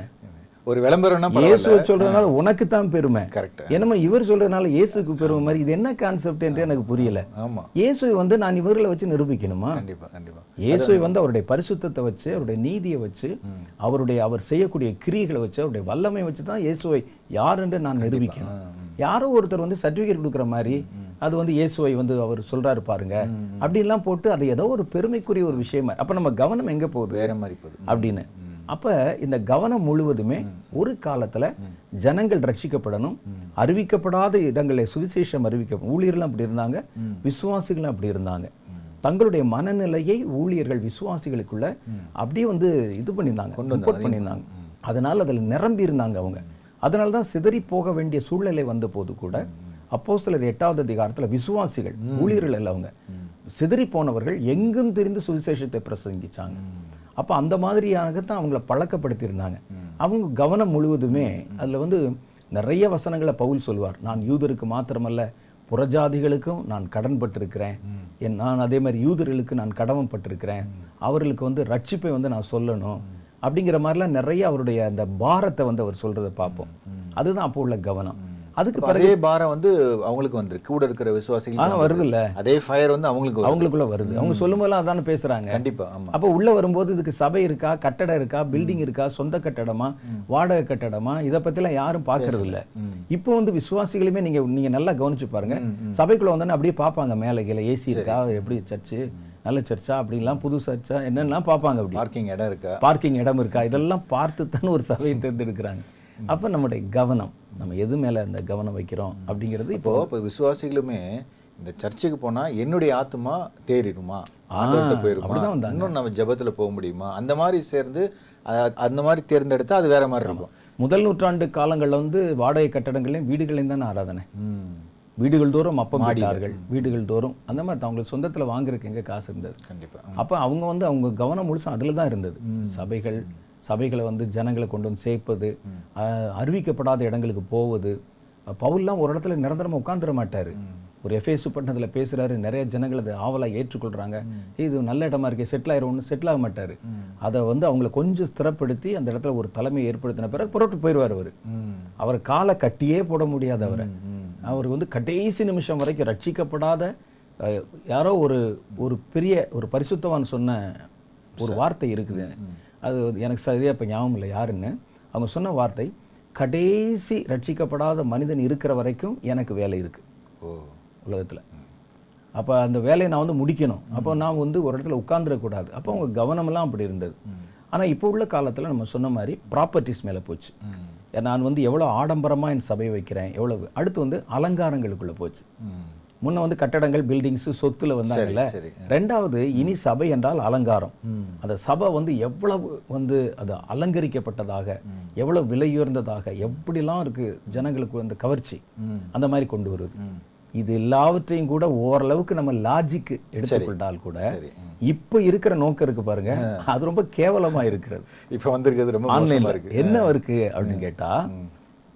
ஒரு விளம்பரம்னா பரவாயில்ல இயேசுவை சொல்றதுனால உனக்கு தான் பெருமை கரெக்ட் என்னமோ இவர் சொல்றதுனால இயேசுக்கு பெருமை மாதிரி இது என்ன கான்செப்ட் என்று எனக்கு புரியல ஆமா இயேசுவை வந்து நான் இவர்களை வச்சு நிரூபிக்கணுமா கண்டிப்பா கண்டிப்பா இயேசுவை வந்து அவருடைய பரிசுத்தத்தை வச்சு அவருடைய நீதியை வச்சு அவருடைய அவர் செய்யக்கூடிய கிரியைகளை வச்சு அவருடைய வல்லமை வச்சு தான் இயேசுவை யார் என்று நான் நிரூபிக்கணும் யாரோ ஒருத்தர் வந்து சர்டிபிகேட் கொடுக்குற மாதிரி அது வந்து இயேசுவை வந்து அவர் சொல்றாரு பாருங்க அப்படின்லாம் போட்டு அது ஏதோ ஒரு பெருமைக்குரிய ஒரு விஷயமா அப்ப நம்ம கவனம் எங்க போகுது வேற மாதிரி போகுது அப்படின்னு அப்ப இந்த கவனம் முழுவதுமே ஒரு காலத்துல ஜனங்கள் ரட்சிக்கப்படணும் அறிவிக்கப்படாத இடங்களில் சுவிசேஷம் அறிவிக்கப்படும் ஊழியர்களும் அப்படி இருந்தாங்க விசுவாசிகளும் அப்படி இருந்தாங்க தங்களுடைய மனநிலையை ஊழியர்கள் விசுவாசிகளுக்குள்ள அப்படியே வந்து இது பண்ணியிருந்தாங்க இம்போர்ட் பண்ணியிருந்தாங்க அதனால அதுல நிரம்பி இருந்தாங்க அவங்க அதனால தான் சிதறி போக வேண்டிய சூழ்நிலை வந்த போது கூட அப்போஸ்தலர் எட்டாவது அதிகாரத்துல விசுவாசிகள் ஊழியர்கள் அல்ல அவங்க சிதறி போனவர்கள் எங்கும் தெரிந்து சுவிசேஷத்தை பிரசங்கிச்சாங்க அப்ப அந்த மாதிரியாகத்தான் அவங்கள பழக்கப்படுத்தியிருந்தாங்க அவங்க கவனம் முழுவதுமே அதுல வந்து நிறைய வசனங்களை பவுல் சொல்வார் நான் யூதருக்கு மாத்திரமல்ல புறஜாதிகளுக்கும் நான் கடன்பட்டிருக்கிறேன் என் நான் அதே மாதிரி யூதர்களுக்கு நான் கடமைப்பட்டிருக்கிறேன் அவர்களுக்கு வந்து ரட்சிப்பை வந்து நான் சொல்லணும் அப்படிங்கிற மாதிரிலாம் நிறைய அவருடைய அந்த பாரத்தை வந்து அவர் சொல்றதை பார்ப்போம் அதுதான் அப்போ உள்ள கவனம் அதுக்கு அப்ப அதே பாரம் வந்து அவங்களுக்கு வந்துருக்கு கூட இருக்கிற ஆனா விசுவாசிகள் வருது இல்ல அதே ஃபயர் வந்து அவங்களுக்கு வருது. அவங்களுக்குள்ள வருது அவங்க சொல்லும் போதெல்லாம் அதானே பேசுறாங்க கண்டிப்பா ஆமா அப்போ உள்ள வரும்போது இதுக்கு சபை இருக்கா கட்டடம் இருக்கா பில்டிங் இருக்கா சொந்த கட்டடமா வாடகை கட்டடமா இதை பத்திலாம் யாரும் பார்க்கறது இல்ல இப்போ வந்து விசுவாசிகளுமே நீங்க நீங்க நல்லா கவனிச்சு பாருங்க சபைக்குள்ள வந்தோன்னே அப்படியே பார்ப்பாங்க மேலே கீழே ஏசி இருக்கா எப்படி சர்ச்சு நல்ல சர்ச்சா அப்படிலாம் புது சர்ச்சா என்னென்னலாம் பார்ப்பாங்க அப்படி பார்க்கிங் இடம் இருக்கா பார்க்கிங் இடம் இருக்கா இதெல்லாம் பார்த்து தான் ஒரு சபையை தேர்ந்தெடுக்கிறாங்க அப்ப நம்முடைய கவனம் நம்ம எது மேல அந்த கவனம் வைக்கிறோம் அப்படிங்கிறது இப்போ இப்போ இப்போ விசுவாசிகளுமே இந்த சர்ச்சுக்கு போனா என்னுடைய ஆத்மா தேறிடுமா ஆண்டவர்கிட்ட போயிருமா அப்படிதான் வந்தாங்க. இன்னும் நம்ம ஜெபத்துல போக முடியுமா அந்த மாதிரி சேர்ந்து அ- அந்த மாதிரி தேர்ந்தெடுத்தா அது வேற மாதிரி இருக்கும் முதல் நூற்றாண்டு காலங்கள்ல வந்து வாடகை கட்டடங்களையும் வீடுகளையும் தானே ஆராதனை ம் வீடுகள் தோறும் அப்பம் விட்டார்கள் வீடுகள் தோறும் அந்த மாதிரி தான் அவங்களுக்கு சொந்தத்துல வாங்குறதுக்கு எங்க காசு இருந்தது கண்டிப்பா அப்ப அவங்க வந்து அவங்க கவனம் முழுசும் அதுல தான் இருந்தது சபைகள் சபைகளை வந்து ஜனங்களை கொண்டு வந்து சேர்ப்பது அஹ், அறிவிக்கப்படாத இடங்களுக்கு போவது பவுல்லாம் ஒரு இடத்துல நிரந்தரமா உட்கார்ந்துட மாட்டாரு ஒரு எஃப்ஏசு பட்டணத்துல பேசுறாரு நிறைய ஜனங்கள் அதை ஆவலா ஏற்றுக்கொள்றாங்க இது நல்ல இடமா இருக்கே செட்டில் ஆயிரும் செட்டில் ஆக மாட்டாரு அதை வந்து அவங்கள கொஞ்சம் ஸ்திரப்படுத்தி அந்த இடத்துல ஒரு தலைமை ஏற்படுத்தின பிறகு புறப்பட்டு போயிடுவார் அவர் ம் அவர் காலை கட்டியே போட முடியாது அவரை அவர் வந்து கடைசி நிமிஷம் வரைக்கும் ரட்சிக்கப்படாத அஹ், யாரோ ஒரு ஒரு பெரிய ஒரு பரிசுத்தவான் சொன்ன ஒரு வார்த்தை இருக்குது அது எனக்கு சரியா இப்போ ஞாபகம் இல்லை யாருன்னு அவங்க சொன்ன வார்த்தை கடைசி ரட்சிக்கப்படாத மனிதன் இருக்கிற வரைக்கும் எனக்கு வேலை இருக்கு ஓ உலகத்துல அப்ப அந்த வேலையை நான் வந்து முடிக்கணும் அப்போ நான் வந்து ஒரு இடத்துல உட்கார்ந்துடக்கூடாது அப்போ அவங்க கவனமெல்லாம் அப்படி இருந்தது ஆனா இப்போ உள்ள காலத்துல நம்ம சொன்ன மாதிரி ப்ராப்பர்ட்டிஸ் மேல போச்சு நான் வந்து எவ்வளவு ஆடம்பரமா என் சபையை வைக்கிறேன் எவ்வளவு அடுத்து வந்து அலங்காரங்களுக்குள்ள போச்சு ம் முன்ன வந்து கட்டடங்கள் பில்டிங்ஸ் சொத்துல வந்தாங்கல்ல சரி. ரெண்டாவது இனி சபை என்றால் அலங்காரம் அந்த சபை வந்து எவ்வளவு வந்து அது அலங்கரிக்கப்பட்டதாக எவ்வளவு விலையுயர்ந்ததாக எப்படிலாம் இருக்கு ஜனங்களுக்கு அந்த கவர்ச்சி அந்த மாதிரி கொண்டு வருது இது எல்லாவற்றையும் கூட ஓரளவுக்கு நம்ம லாஜிக் எடுத்துக்கொண்டால் கூட சரி. இப்ப இருக்கிற நோக்கம் இருக்கு பாருங்க அது ரொம்ப கேவலமா இருக்கிறது இப்போ வந்திருக்கிறது ரொம்ப மோசமா ஆன்லைன்ல இருக்கு என்ன இருக்கு அப்படின்னு கேட்டா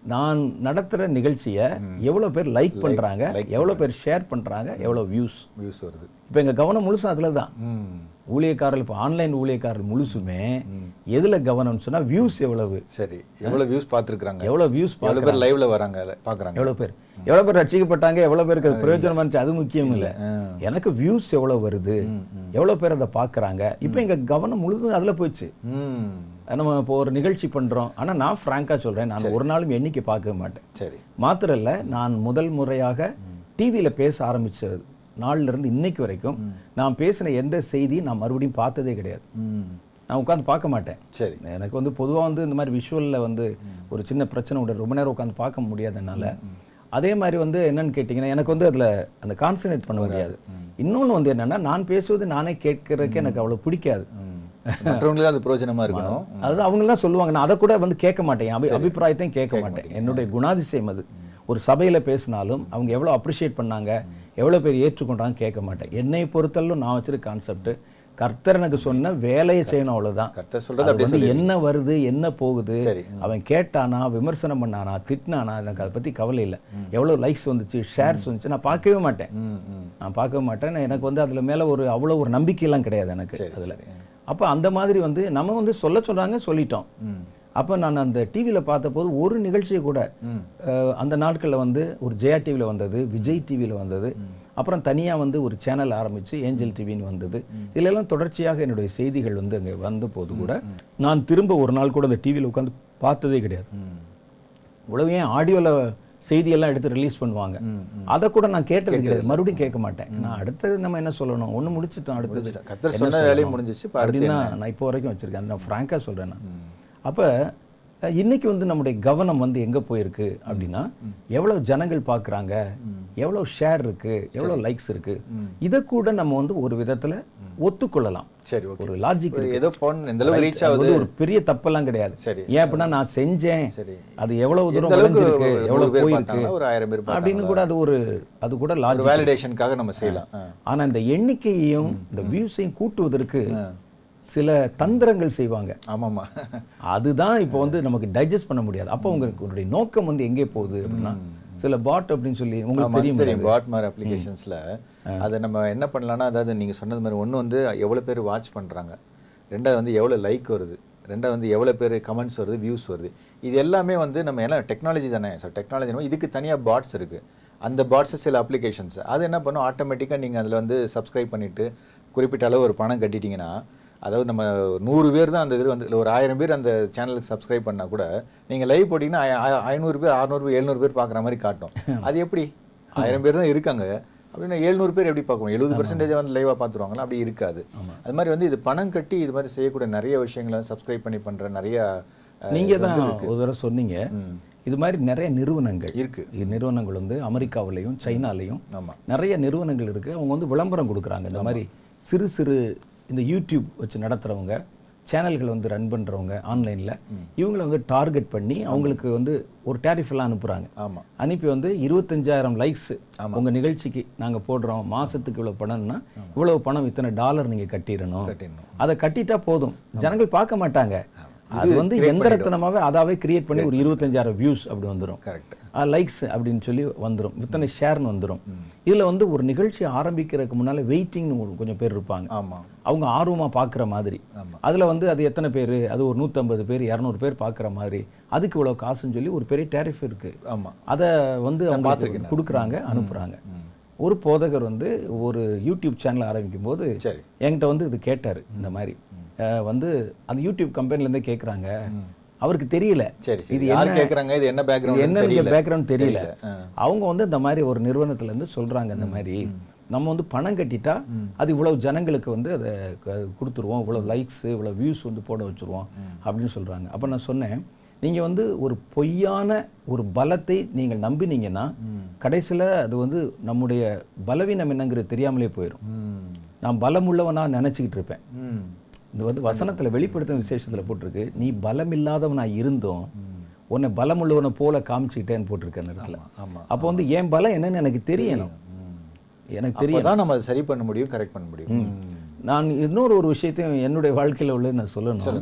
நான் நடத்துற நிகழ்ச்சியை எவ்வளவு பேர் லைக் பண்றாங்க எவ்வளவு பேர் ஷேர் பண்றாங்க எவ்வளவு வியூஸ் வியூஸ் வருது இப்போ எங்க கவனம் முழுசும் அதுல தான் ம் ஊழியக்காரர்கள் இப்போ ஆன்லைன் ஊழியக்காரர்கள் முழுசுமே எதுல கவனம்னு சொன்னா வியூஸ் எவ்வளவு சரி எவ்வளவு வியூஸ் பார்த்துருக்குறாங்க எவ்வளவு வியூஸ் எவ்வளவு பேர் லைவ்ல வராங்க பார்க்குறாங்க எவ்வளவு பேர் எவ்வளவு பேர் ரசிக்கப்பட்டாங்க எவ்வளவு பேருக்கு அது பிரயோஜனமா இருந்துச்சு அது முக்கியம் இல்ல எனக்கு வியூஸ் எவ்வளவு வருது எவ்வளவு பேர் அதை பார்க்கறாங்க இப்போ எங்க கவனம் முழுதும் அதுல போயிடுச்சு ம் நம்ம இப்போ ஒரு நிகழ்ச்சி பண்றோம் ஆனா நான் ஃப்ராங்கா சொல்றேன் நான் ஒரு நாளும் எண்ணிக்கை பார்க்க மாட்டேன் சரி மாத்திரம் இல்ல நான் முதல் முறையாக டிவியில பேச ஆரம்பிச்ச நாள்ல இருந்து இன்னைக்கு வரைக்கும் நான் பேசின எந்த செய்தியும் நான் மறுபடியும் பார்த்ததே கிடையாது ம் நான் உட்காந்து பார்க்க மாட்டேன் சரி எனக்கு வந்து பொதுவா வந்து இந்த மாதிரி விஷுவலில் வந்து ஒரு சின்ன பிரச்சனை உண்டு ரொம்ப நேரம் உட்காந்து பார்க்க முடியாதனால அதே மாதிரி வந்து என்னன்னு கேட்டிங்கன்னா எனக்கு வந்து அதுல அந்த கான்சன்ட்ரேட் பண்ண முடியாது இன்னொன்னு வந்து என்னன்னா நான் பேசுவது நானே கேட்கறதுக்கு எனக்கு அவ்வளவு பிடிக்காது மற்றவங்களுக்கு தான் அது பிரயோஜனமா இருக்கணும் அதாவது அவங்க தான் சொல்லுவாங்க நான் அதை கூட வந்து கேட்க மாட்டேன் என் அபி அபிப்பிராயத்தையும் கேட்க மாட்டேன் என்னுடைய குணாதிசயம் அது ஒரு சபையில பேசினாலும் அவங்க எவ்வளவு அப்ரிஷியேட் பண்ணாங்க எவ்வளவு பேர் ஏற்றுக்கொண்டாங்க கேட்க மாட்டேன் என்னை பொறுத்தளவு நான் வச்சிருக்க கான்செப்ட் கர்த்தர் எனக்கு சொன்ன வேலையை செய்யணும் அவ்வளவுதான் கர்த்தர் சொல்றது அது அப்படியே வந்து என்ன வருது என்ன போகுது சரி. அவன் கேட்டானா விமர்சனம் பண்ணானா திட்டினானா எனக்கு அதை பத்தி கவலை இல்லை எவ்வளவு லைக்ஸ் வந்துச்சு ஷேர்ஸ் வந்துச்சு நான் பார்க்கவே மாட்டேன் ம் ம் நான் பார்க்கவே மாட்டேன் நான் எனக்கு வந்து அதுல மேல ஒரு அவ்வளவு ஒரு நம்பிக்கையெல்லாம் கிடையாது எனக்கு சரி அதுல சரி அப்போ அந்த மாதிரி வந்து நம்ம வந்து சொல்ல சொல்றாங்க சொல்லிட்டோம் ம் அப்போ நான் அந்த டிவியில் பார்த்தபோது ஒரு நிகழ்ச்சியை கூட ம் அஹ், அந்த நாட்களில் வந்து ஒரு ஜெயா டிவியில் வந்தது விஜய் டிவியில் வந்தது அப்புறம் தனியாக வந்து ஒரு சேனல் ஆரம்பித்து ஏஞ்சல் டிவின்னு வந்தது இதுல எல்லாம் தொடர்ச்சியாக என்னுடைய செய்திகள் வந்து அங்கே வந்த போது கூட நான் திரும்ப ஒரு நாள் கூட அந்த டிவியில் உட்காந்து பார்த்ததே கிடையாது ம் இவ்வளவு ஏன் ஆடியோவில் செய்தியெல்லாம் எடுத்து ரிலீஸ் பண்ணுவாங்க அதை கூட நான் கேட்டது கிடையாது மறுபடியும் கேட்க மாட்டேன் நான் அடுத்தது நம்ம என்ன சொல்லணும் ஒன்று முடிச்சிட்டோம் அடுத்தது கர்த்தர் என்ன சொன்ன வேலையும் சொல்லணும்? முடிஞ்சிச்சு இப்போ அடுத்து அப்படின்னு தான் நான் இப்போ வரைக்கும் வச்சிருக்கேன் நான் ஃப்ராங்காக சொல்கிறேன் நான் அப்போ அஹ், இன்னைக்கு வந்து நம்முடைய கவனம் வந்து எங்கே போயிருக்கு அப்படின்னா எவ்வளோ ஜனங்கள் பார்க்குறாங்க எவ்வளோ ஷேர் இருக்கு எவ்வளோ லைக்ஸ் இருக்கு இதை கூட நம்ம வந்து ஒரு விதத்தில் ஒத்துக்கொள்ளலாம் சரி ஓகே ஒரு லாஜிக் ஒரு ஏதோ பொன் இந்த அளவுக்கு ரீச் அது ஆகுது வந்து ஒரு பெரிய தப்பெல்லாம் கிடையாது சரி. ஏன் அப்படின்னா நான் செஞ்சேன் சரி அது எவ்வளவு தூரம் எந்த அளவுக்கு வளைஞ்சிருக்கு ஒரு எவ்வளவு நூறு பேர் போயிருக்கு பார்த்தாங்களா ஒரு ஆயிரம் பேர் அப்படின்னு கூட அது ஒரு அது கூட ஒரு லாஜிக் வேலிடேஷனுக்காக நம்ம செய்யலாம் ஆ. ஆனா இந்த எண்ணிக்கையையும் இந்த வியூஸையும் கூட்டுவதற்கு சில தந்திரங்கள் செய்வாங்க ஆமாமா அதுதான் இப்போ வந்து நமக்கு டைஜஸ்ட் பண்ண முடியாது அப்போ உங்களுக்கு உங்களுடைய நோக்கம் வந்து எங்கே போகுது அப்படின்னா சில பாட் அப்படின்னு சொல்லி உங்களுக்கு ஆமா, தெரியும் தெரியும் பாட் மாதிரி அப்ளிகேஷன்ஸ்ல அதை நம்ம என்ன பண்ணலாம்னா அதாவது நீங்க சொன்னது மாதிரி ஒண்ணு வந்து எவ்வளவு பேர் வாட்ச் பண்றாங்க ரெண்டாவது வந்து எவ்வளவு லைக் வருது ரெண்டாவது வந்து எவ்வளவு பேர் கமெண்ட்ஸ் வருது வியூஸ் வருது இது எல்லாமே வந்து நம்ம எல்லாம் டெக்னாலஜி தானே ஸோ டெக்னாலஜி இதுக்கு தனியா பாட்ஸ் இருக்கு அந்த பாட்ஸ் சில அப்ளிகேஷன்ஸ் அது என்ன பண்ணும் ஆட்டோமேட்டிக்காக நீங்க அதுல வந்து சப்ஸ்கிரைப் பண்ணிட்டு குறிப்பிட்ட அளவு ஒரு பணம் கட்டிட்டீங்கன்னா அதாவது நம்ம நூறு பேர் தான் அந்த இது வந்து இல்ல ஒரு ஆயிரம் பேர் அந்த சேனலுக்கு சப்ஸ்கிரைப் பண்ணா கூட நீங்க லைவ் போட்டிங்கன்னா ஐ- ஐ- ஐநூறு பேர் அறுநூறு பேர் எழுநூறு பேர் பார்க்குற மாதிரி காட்டும் அது எப்படி ஆயிரம் பேர் தான் இருக்காங்க அப்படின்னா எழுநூறு பேர் எப்படி பார்க்கணும் எழுபது பர்சன்டேஜ் வந்து லைவாக பார்த்துருவாங்களா அப்படி இருக்காது அது மாதிரி வந்து இது பணம் கட்டி இது மாதிரி செய்யக்கூடிய நிறைய விஷயங்களை சப்ஸ்கிரைப் பண்ணி பண்ற நிறைய அஹ், நீங்க தான் ஒரு தடவை சொன்னீங்க ம். இது மாதிரி நிறைய நிறுவனங்கள் இருக்கு இது நிறுவனங்கள் வந்து அமெரிக்காவிலையும் சைனாலையும் ஆமா நிறைய நிறுவனங்கள் இருக்கு அவங்க வந்து விளம்பரம் கொடுக்குறாங்க இந்த மாதிரி சிறு சிறு இந்த யூடியூப் வச்சு நடத்துறவங்க சேனல்கள் வந்து ரன் பண்றவங்க ஆன்லைன்ல இவங்களை வந்து டார்கெட் பண்ணி அவங்களுக்கு வந்து ஒரு டேரிஃப் எல்லாம் அனுப்புறாங்க ஆமா அனுப்பி வந்து இருபத்தஞ்சாயிரம் லைக்ஸ் உங்க நிகழ்ச்சிக்கு நாங்க போடுறோம் மாசத்துக்கு இவ்வளவு பணம்னா இவ்வளவு பணம் இத்தனை டாலர் நீங்க கட்டிடணும் கட்டிடணும் அதை கட்டிட்டா போதும் ஜனங்கள் பார்க்க மாட்டாங்க அது வந்து எந்திரத்தனமாவே அதாவே கிரியேட் பண்ணி ஒரு இருபத்தஞ்சாயிரம் வியூஸ் அப்படி வந்துரும் கரெக்ட் லைக்ஸ் அப்படின்னு சொல்லி வந்துரும் இத்தனை ஷேர்னு வந்துரும் இதுல வந்து ஒரு நிகழ்ச்சி ஆரம்பிக்கிறதுக்கு முன்னால வெயிட்டிங்னு ஒரு கொஞ்சம் பேர் இருப்பாங்க ஆமா அவங்க ஆர்வமா பார்க்குற மாதிரி ஆமா. அதுல வந்து அது எத்தனை பேர் அது ஒரு நூற்றம்பது பேர் இரநூறு பேர் பார்க்குற மாதிரி அதுக்கு இவ்வளவு காசுன்னு சொல்லி ஒரு பெரிய டேரிஃப் இருக்கு ஆமா அதை வந்து அவங்க கொடுக்குறாங்க அனுப்புறாங்க ஒரு போதகர் வந்து ஒரு யூடியூப் சேனல் ஆரம்பிக்கும் போது சரி என்கிட்ட வந்து இது கேட்டார் இந்த மாதிரி அஹ் வந்து அந்த யூடியூப் கம்பெனிலேருந்தே கேட்குறாங்க அவருக்கு தெரியல சரி இது சரி யார் கேக்குறாங்க இது என்ன இது பேக்ரவுண்ட் என்ன தெரியல பேக்ரவுண்ட் தெரியல ஆ. அவங்க வந்து இந்த மாதிரி ஒரு நிறுவனத்துல இருந்து சொல்றாங்க இந்த மாதிரி நம்ம வந்து பணம் கட்டிட்டா அது இவ்வளவு ஜனங்களுக்கு வந்து அதை க- கொடுத்துருவோம் இவ்வளவு லைக்ஸ் இவ்வளவு வியூஸ் வந்து போட வச்சிருவோம் அப்படின்னு சொல்றாங்க அப்ப நான் சொன்னேன் நீங்க வந்து ஒரு பொய்யான ஒரு பலத்தை நீங்கள் நம்பினீங்கன்னா கடைசியில அது வந்து நம்முடைய பலவீனம் என்னங்கிறது தெரியாமலே போயிடும் ம் நான் பலமுள்ளவனா நினைச்சுக்கிட்டு இருப்பேன் ம் இது வந்து வசனத்துல வெளிப்படுத்தும் விசேஷத்துல போட்டிருக்கு நீ பலமில்லாதவனா இருந்தும் உன்னை பலமுள்ளவனை போல காமிச்சுக்கிட்டேன்னு போட்டிருக்கு அந்த இடத்துல ஆமா அப்போ வந்து என் பலம் என்னன்னு எனக்கு தெரியணும் எனக்கு தெரியும் அப்பதான் நம்ம அதை சரி பண்ண முடியும் கரெக்ட் பண்ண முடியும் ம். நான் இன்னொரு ஒரு விஷயத்தையும் என்னுடைய வாழ்க்கையில உள்ளது நான் சொல்லணும் சொல்லுங்க சொல்லுங்க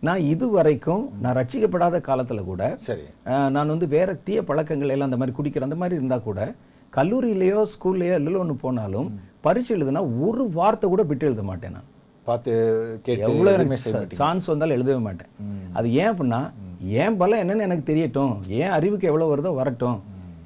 நான் இது வரைக்கும் நான் ரட்சிக்கப்படாத காலத்துல கூட சரி அஹ், நான் வந்து வேற தீய பழக்கங்கள் எல்லாம் அந்த மாதிரி குடிக்கிற அந்த மாதிரி இருந்தா கூட கல்லூரியிலேயோ ஸ்கூல்லையோ எதில் ஒன்று போனாலும் பரீட்சை எழுதுனா ஒரு வார்த்தை கூட விட்டு எழுத மாட்டேன் நான் பார்த்து கேட்டு எவ்வளோ எதுவுமே செய்ய எனக்கு சான்ஸ் வந்தாலும் எழுதவே மாட்டேன் அது ஏன் அப்படின்னா ஏன் பலம் என்னன்னு எனக்கு தெரியட்டும் ஏன் அறிவுக்கு எவ்வளோ வருதோ வரட்டும்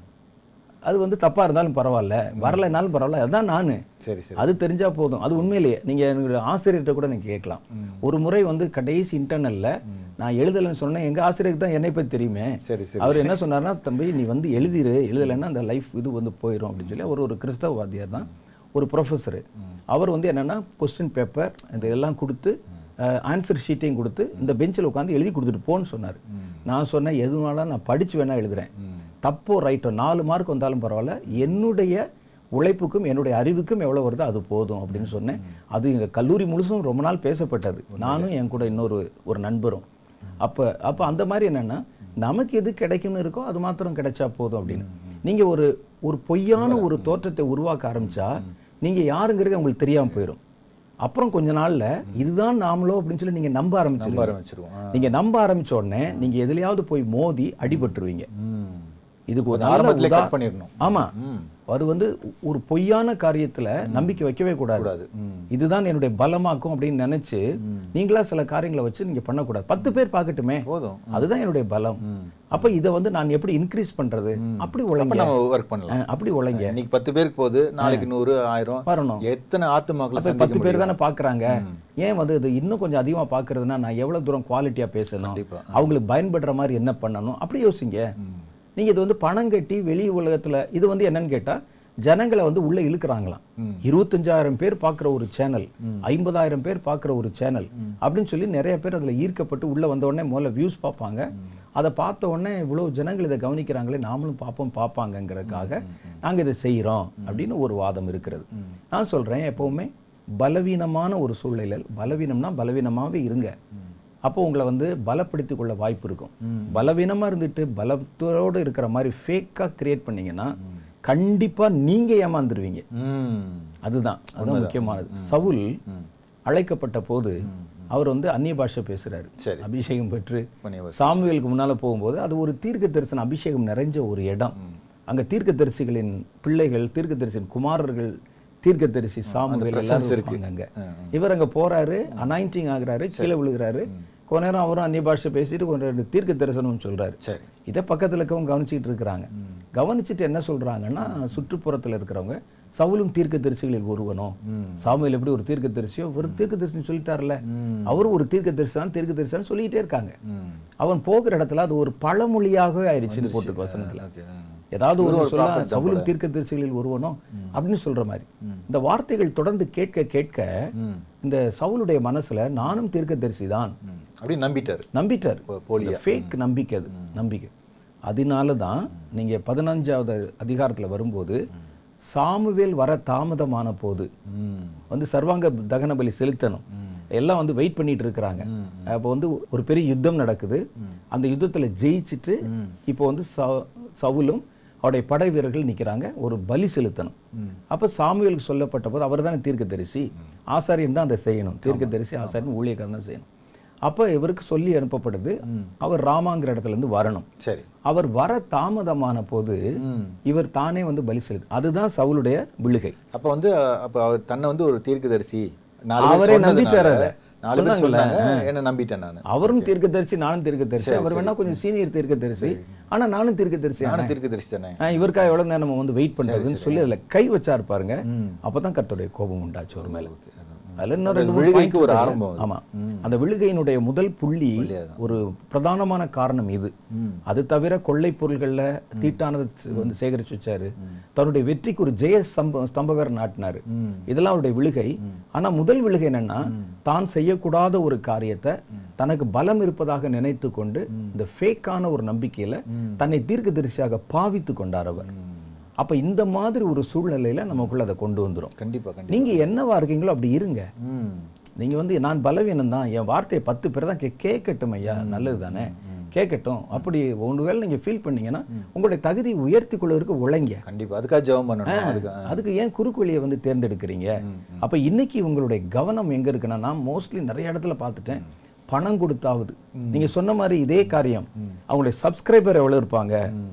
அது வந்து தப்பா இருந்தாலும் பரவாயில்ல வரலைனாலும் பரவாயில்ல அதுதான் நான் சரி சரி அது தெரிஞ்சா போதும் அது உண்மையிலேயே நீங்க எனக்கு ஆசிரியர்கிட்ட கூட நீங்க கேட்கலாம் ஒரு முறை வந்து கடைசி இன்டர்னல்ல நான் எழுதலைன்னு சொன்னேன் எங்க ஆசிரியருக்கு தான் என்னை பத்தி தெரியுமே சரி சரி அவர் என்ன சொன்னார்னா தம்பி நீ வந்து எழுதிரு எழுதலைன்னா அந்த லைஃப் இது வந்து போயிடும் அப்படின்னு சொல்லி அவர் ஒரு கிறிஸ்தவவாதியார் தான் ஒரு ப்ரொஃபஸர் அவர் வந்து என்னன்னா கொஸ்டின் பேப்பர் இந்த இதெல்லாம் கொடுத்து ஆன்சர் ஷீட்டையும் கொடுத்து இந்த பெஞ்சில் உட்காந்து எழுதி கொடுத்துட்டு போன்னு சொன்னார் நான் சொன்னேன் எதுனாலும் நான் படிச்சு வேணா எழுதுறேன் தப்போ ரைட்டோ நாலு மார்க் வந்தாலும் பரவாயில்ல என்னுடைய உழைப்புக்கும் என்னுடைய அறிவுக்கும் எவ்வளவு வருதோ அது போதும் அப்படின்னு சொன்னேன் அது எங்க கல்லூரி முழுசும் ரொம்ப நாள் பேசப்பட்டது நானும் என் கூட இன்னொரு ஒரு நண்பரும் அப்ப அப்ப அந்த மாதிரி என்னன்னா நமக்கு எது கிடைக்கும்னு இருக்கோ அது மாத்திரம் கிடைச்சா போதும் அப்படின்னு நீங்க ஒரு ஒரு பொய்யான ஒரு தோற்றத்தை உருவாக்க ஆரம்பிச்சா நீங்க யாருங்கிறது உங்களுக்கு தெரியாம போயிடும் அப்புறம் கொஞ்ச நாள்ல இதுதான் நாமளோ அப்படின்னு சொல்லி நீங்க நம்ப நம்ப ஆரம்பிச்சிருவீங்க ஆரம்பிச்சிருவோம் ஆ. நீங்க நம்ப ஆரம்பிச்ச உடனே நீங்க எதுலயாவது போய் மோதி அடிபட்டுருவீங்க ம். இதுக்கு ஒரு அது நல்ல ஆரம்பத்திலே உதா- கட் பண்ணிடணும் ஆமா ம். அது வந்து ஒரு பொய்யான காரியத்துல நம்பிக்கை வைக்கவே கூடாது கூடாது ம். இதுதான் என்னுடைய பலமாக்கும் அப்படின்னு நினைச்சு நீங்களா சில காரியங்களை வச்சு நீங்க பண்ணக்கூடாது பத்து பேர் பார்க்கட்டுமே போதும் அதுதான் என்னுடைய பலம் அப்ப இதை வந்து நான் எப்படி இன்க்ரீஸ் பண்றது அப்படி அப்ப உழைங்க நம்ம ஒர்க் பண்ணலாம் அஹ், அப்படி உழைங்க இன்னைக்கு பத்து பேருக்கு போகுது நாளைக்கு நூறு ஆயிரம் வரணும் எத்தனை ஆத்துமாக்களை அப்ப சந்திக்க பத்து பேர் முடியும் தானே பாக்குறாங்க ஏன் வந்து இது இன்னும் கொஞ்சம் அதிகமா பாக்குறதுன்னா நான் எவ்வளவு தூரம் குவாலிட்டியா பேசணும் கண்டிப்பா. அவங்களுக்கு பயன்படுற மாதிரி என்ன பண்ணணும் அப்படி யோசிங்க நீங்க இது வந்து பணம் கட்டி வெளி உலகத்துல இது வந்து என்னன்னு கேட்டா ஜனங்களை வந்து உள்ள இழுக்கிறாங்களாம் இருபத்தஞ்சாயிரம் பேர் பார்க்குற ஒரு சேனல் ஐம்பதாயிரம் பேர் பார்க்குற ஒரு சேனல் அப்படின்னு சொல்லி நிறைய பேர் அதுல ஈர்க்கப்பட்டு உள்ள வந்த உடனே முதல்ல வியூஸ் பார்ப்பாங்க அதை பார்த்த உடனே இவ்வளவு ஜனங்கள் இதை கவனிக்கிறாங்களே நாமளும் பார்ப்போம் பார்ப்பாங்கங்கிறதுக்காக நாங்க இதை செய்றோம் அப்படின்னு ஒரு வாதம் இருக்கிறது நான் சொல்றேன் எப்பவுமே பலவீனமான ஒரு சூழ்நிலையில் பலவீனம்னா பலவீனமாவே இருங்க அப்போ உங்களை வந்து பலப்படுத்திக் கொள்ள வாய்ப்பு இருக்கும் பலவீனமா இருந்துட்டு பலத்தோடு இருக்கிற மாதிரி ஃபேக்காக கிரியேட் பண்ணீங்கன்னா கண்டிப்பா நீங்க ஏமாந்துருவீங்க ம். அதுதான் அதுதான் முக்கியமானது சவுல் அழைக்கப்பட்ட போது அவர் வந்து அந்நிய பாஷை பேசுறாரு சரி. அபிஷேகம் பெற்று பண்ணிய சாமுவேலுக்கு முன்னால போகும்போது அது ஒரு தீர்க்க தரிசன அபிஷேகம் நிறைஞ்ச ஒரு இடம் அங்க தீர்க்க தரிசிகளின் பிள்ளைகள் தீர்க்க தரிசின் குமாரர்கள் தீர்க்க தரிசி சாமுவேல் எல்லாரும் இருப்பாங்க அங்க இவர் அங்க போறாரு அனாயிண்டிங் ஆகுறாரு கீழே விழுகிறாரு கொஞ்ச நேரம் அவரும் அந்நிய பாஷை பேசிட்டு கொஞ்சம் ரெண்டு தீர்க்க தரிசனம் சொல்றாரு சரி இதை பக்கத்துல இருக்கவங்க கவனிச்சிட்டு இருக்கிறாங்க கவனிச்சுட்டு என்ன சொல்றாங்கன்னா சுற்றுப்புறத்துல இருக்கிறவங்க சவுலும் தீர்க்க தரிசிகளில் ஒருவனும் சாமுவேல் எப்படி ஒரு தீர்க்க தரிசியோ ஒரு தீர்க்க தரிசனம் சொல்லிட்டார்ல அவரும் ஒரு தீர்க்க தரிசனம் தீர்க்க தரிசனம் சொல்லிட்டே இருக்காங்க ம். அவன் போகிற இடத்துல அது ஒரு பழமொழியாகவே ஆயிடுச்சுன்னு போட்டு வசனத்துல ஓகே ஆ. ஏதாவது ஒரு சொல்ல சவுலும் தீர்க்க தரிசிகளில் ஒருவனோ அப்படின்னு சொல்ற மாதிரி இந்த வார்த்தைகள் தொடர்ந்து கேட்க கேட்க இந்த சவுலுடைய மனசுல நானும் தீர்க்க தரிசி தான் ம். அப்படியே நம்பிட்டாரு நம்பிட்டார் போ- போலியா ஃபேக் நம்பிக்கை அது நம்பிக்கை அதனால தான் நீங்க பதினஞ்சாவது அதிகாரத்துல வரும்போது சாமுவேல் வர தாமதமான போது ம். வந்து சர்வாங்க தகன பலி செலுத்தணும் எல்லாம் வந்து வெயிட் பண்ணிட்டு இருக்கிறாங்க அப்போ வந்து ஒரு பெரிய யுத்தம் நடக்குது அந்த யுத்தத்துல ஜெயிச்சிட்டு இப்போ வந்து ச- சவுலும் அவருடைய படை வீரர்கள் நிக்கிறாங்க ஒரு பலி செலுத்தணும் அப்ப சாமுவேலுக்கு சொல்லப்பட்ட போது அவர் தானே தீர்க்கதரிசி ஆசாரியன் தான் அதை செய்யணும் தீர்க்கதரிசி ஆசாரியன் ஊழியக்காரன் தான் செய்யணும் அப்ப இவருக்கு சொல்லி அனுப்பப்படுது அவர் ராமாங்கிற இடத்துல இருந்து வரணும் சரி அவர் வர தாமதமான போது இவர் தானே வந்து பலி செலுத்து அதுதான் சவுலுடைய விழுகை அப்ப வந்து அஹ், அப்ப அவர் தன்னை வந்து ஒரு தீர்க்கதரிசி நாலு பேர் அவரே சொன்னதுனால, நம்பிட்டாரு அதை. நாலு பேர் சொன்னாங்கல்ல. சொன்னாங்க என்ன நம்பிட்டேன் நான் அவரும் தீர்க்கதரிசி நானும் தீர்க்கதரிசி அவர் வேணா கொஞ்சம் சீனியர் தீர்க்கதரிசி ஆனா நானும் தீர்க்கதரிசி நானும் தீர்க்கதரிசி தானே ஆ, இவருக்காக எவ்வளவு நேரம் நம்ம வந்து வெயிட் பண்றதுன்னு சொல்லி அதுல கை வச்சாரு பாருங்க அப்பதான் கர்த்தருடைய கோபம் உண்டாச்சு ஒரு மேல அதுல இன்னும் ரெண்டு மூணு விழுகைக்கு point ஒரு இருக்கு. ஆரம்பம் அது. ஆமா அந்த விழுகையினுடைய முதல் புள்ளி ஒரு பிரதானமான காரணம் இது அது தவிர கொள்ளை பொருள்கள்ல தீட்டானது வந்து சேகரிச்சு வச்சாரு தன்னுடைய வெற்றிக்கு ஒரு ஜெய ஸ்தம்ப ஸ்தம்பகர் நாட்டினாரு இதெல்லாம் அவருடைய விழுகை ஆனா முதல் விழுகை என்னன்னா தான் செய்யக்கூடாத ஒரு காரியத்தை தனக்கு பலம் இருப்பதாக நினைத்து கொண்டு இந்த ஃபேக்கான ஒரு நம்பிக்கையில தன்னை தீர்க்கதரிசியாக பாவித்து கொண்டார் அவர் அப்ப இந்த மாதிரி ஒரு சூழ்நிலையில நமக்குள்ள அதை கொண்டு வந்துரும் கண்டிப்பா கண்டிப்பா நீங்க என்னவா இருக்கீங்களோ அப்படி இருங்க ம். நீங்க வந்து நான் பலவீனம் தான் என் வார்த்தையை பத்து பேர் தான் கே கேட்கட்டும் ஐயா நல்லது தானே கேட்கட்டும் அப்படி ஒருவேளை நீங்க ஃபீல் பண்ணீங்கன்னா உங்களுடைய தகுதி உயர்த்தி கொள்வதற்கு உழைங்க கண்டிப்பா அதுக்காக ஜெபம் பண்ணணும் அதுக்கு அதுக்கு ஏன் குறுக்கு வழியை வந்து தேர்ந்தெடுக்கிறீங்க அப்ப இன்னைக்கு உங்களுடைய கவனம் எங்க இருக்குன்னா நான் மோஸ்ட்லி நிறைய இடத்துல பார்த்துட்டேன் பணம் கொடுத்தாவது நீங்க சொன்ன மாதிரி இதே காரியம் அவங்களுடைய சப்ஸ்கிரைபர் எவ்வளவு இருப்பாங்க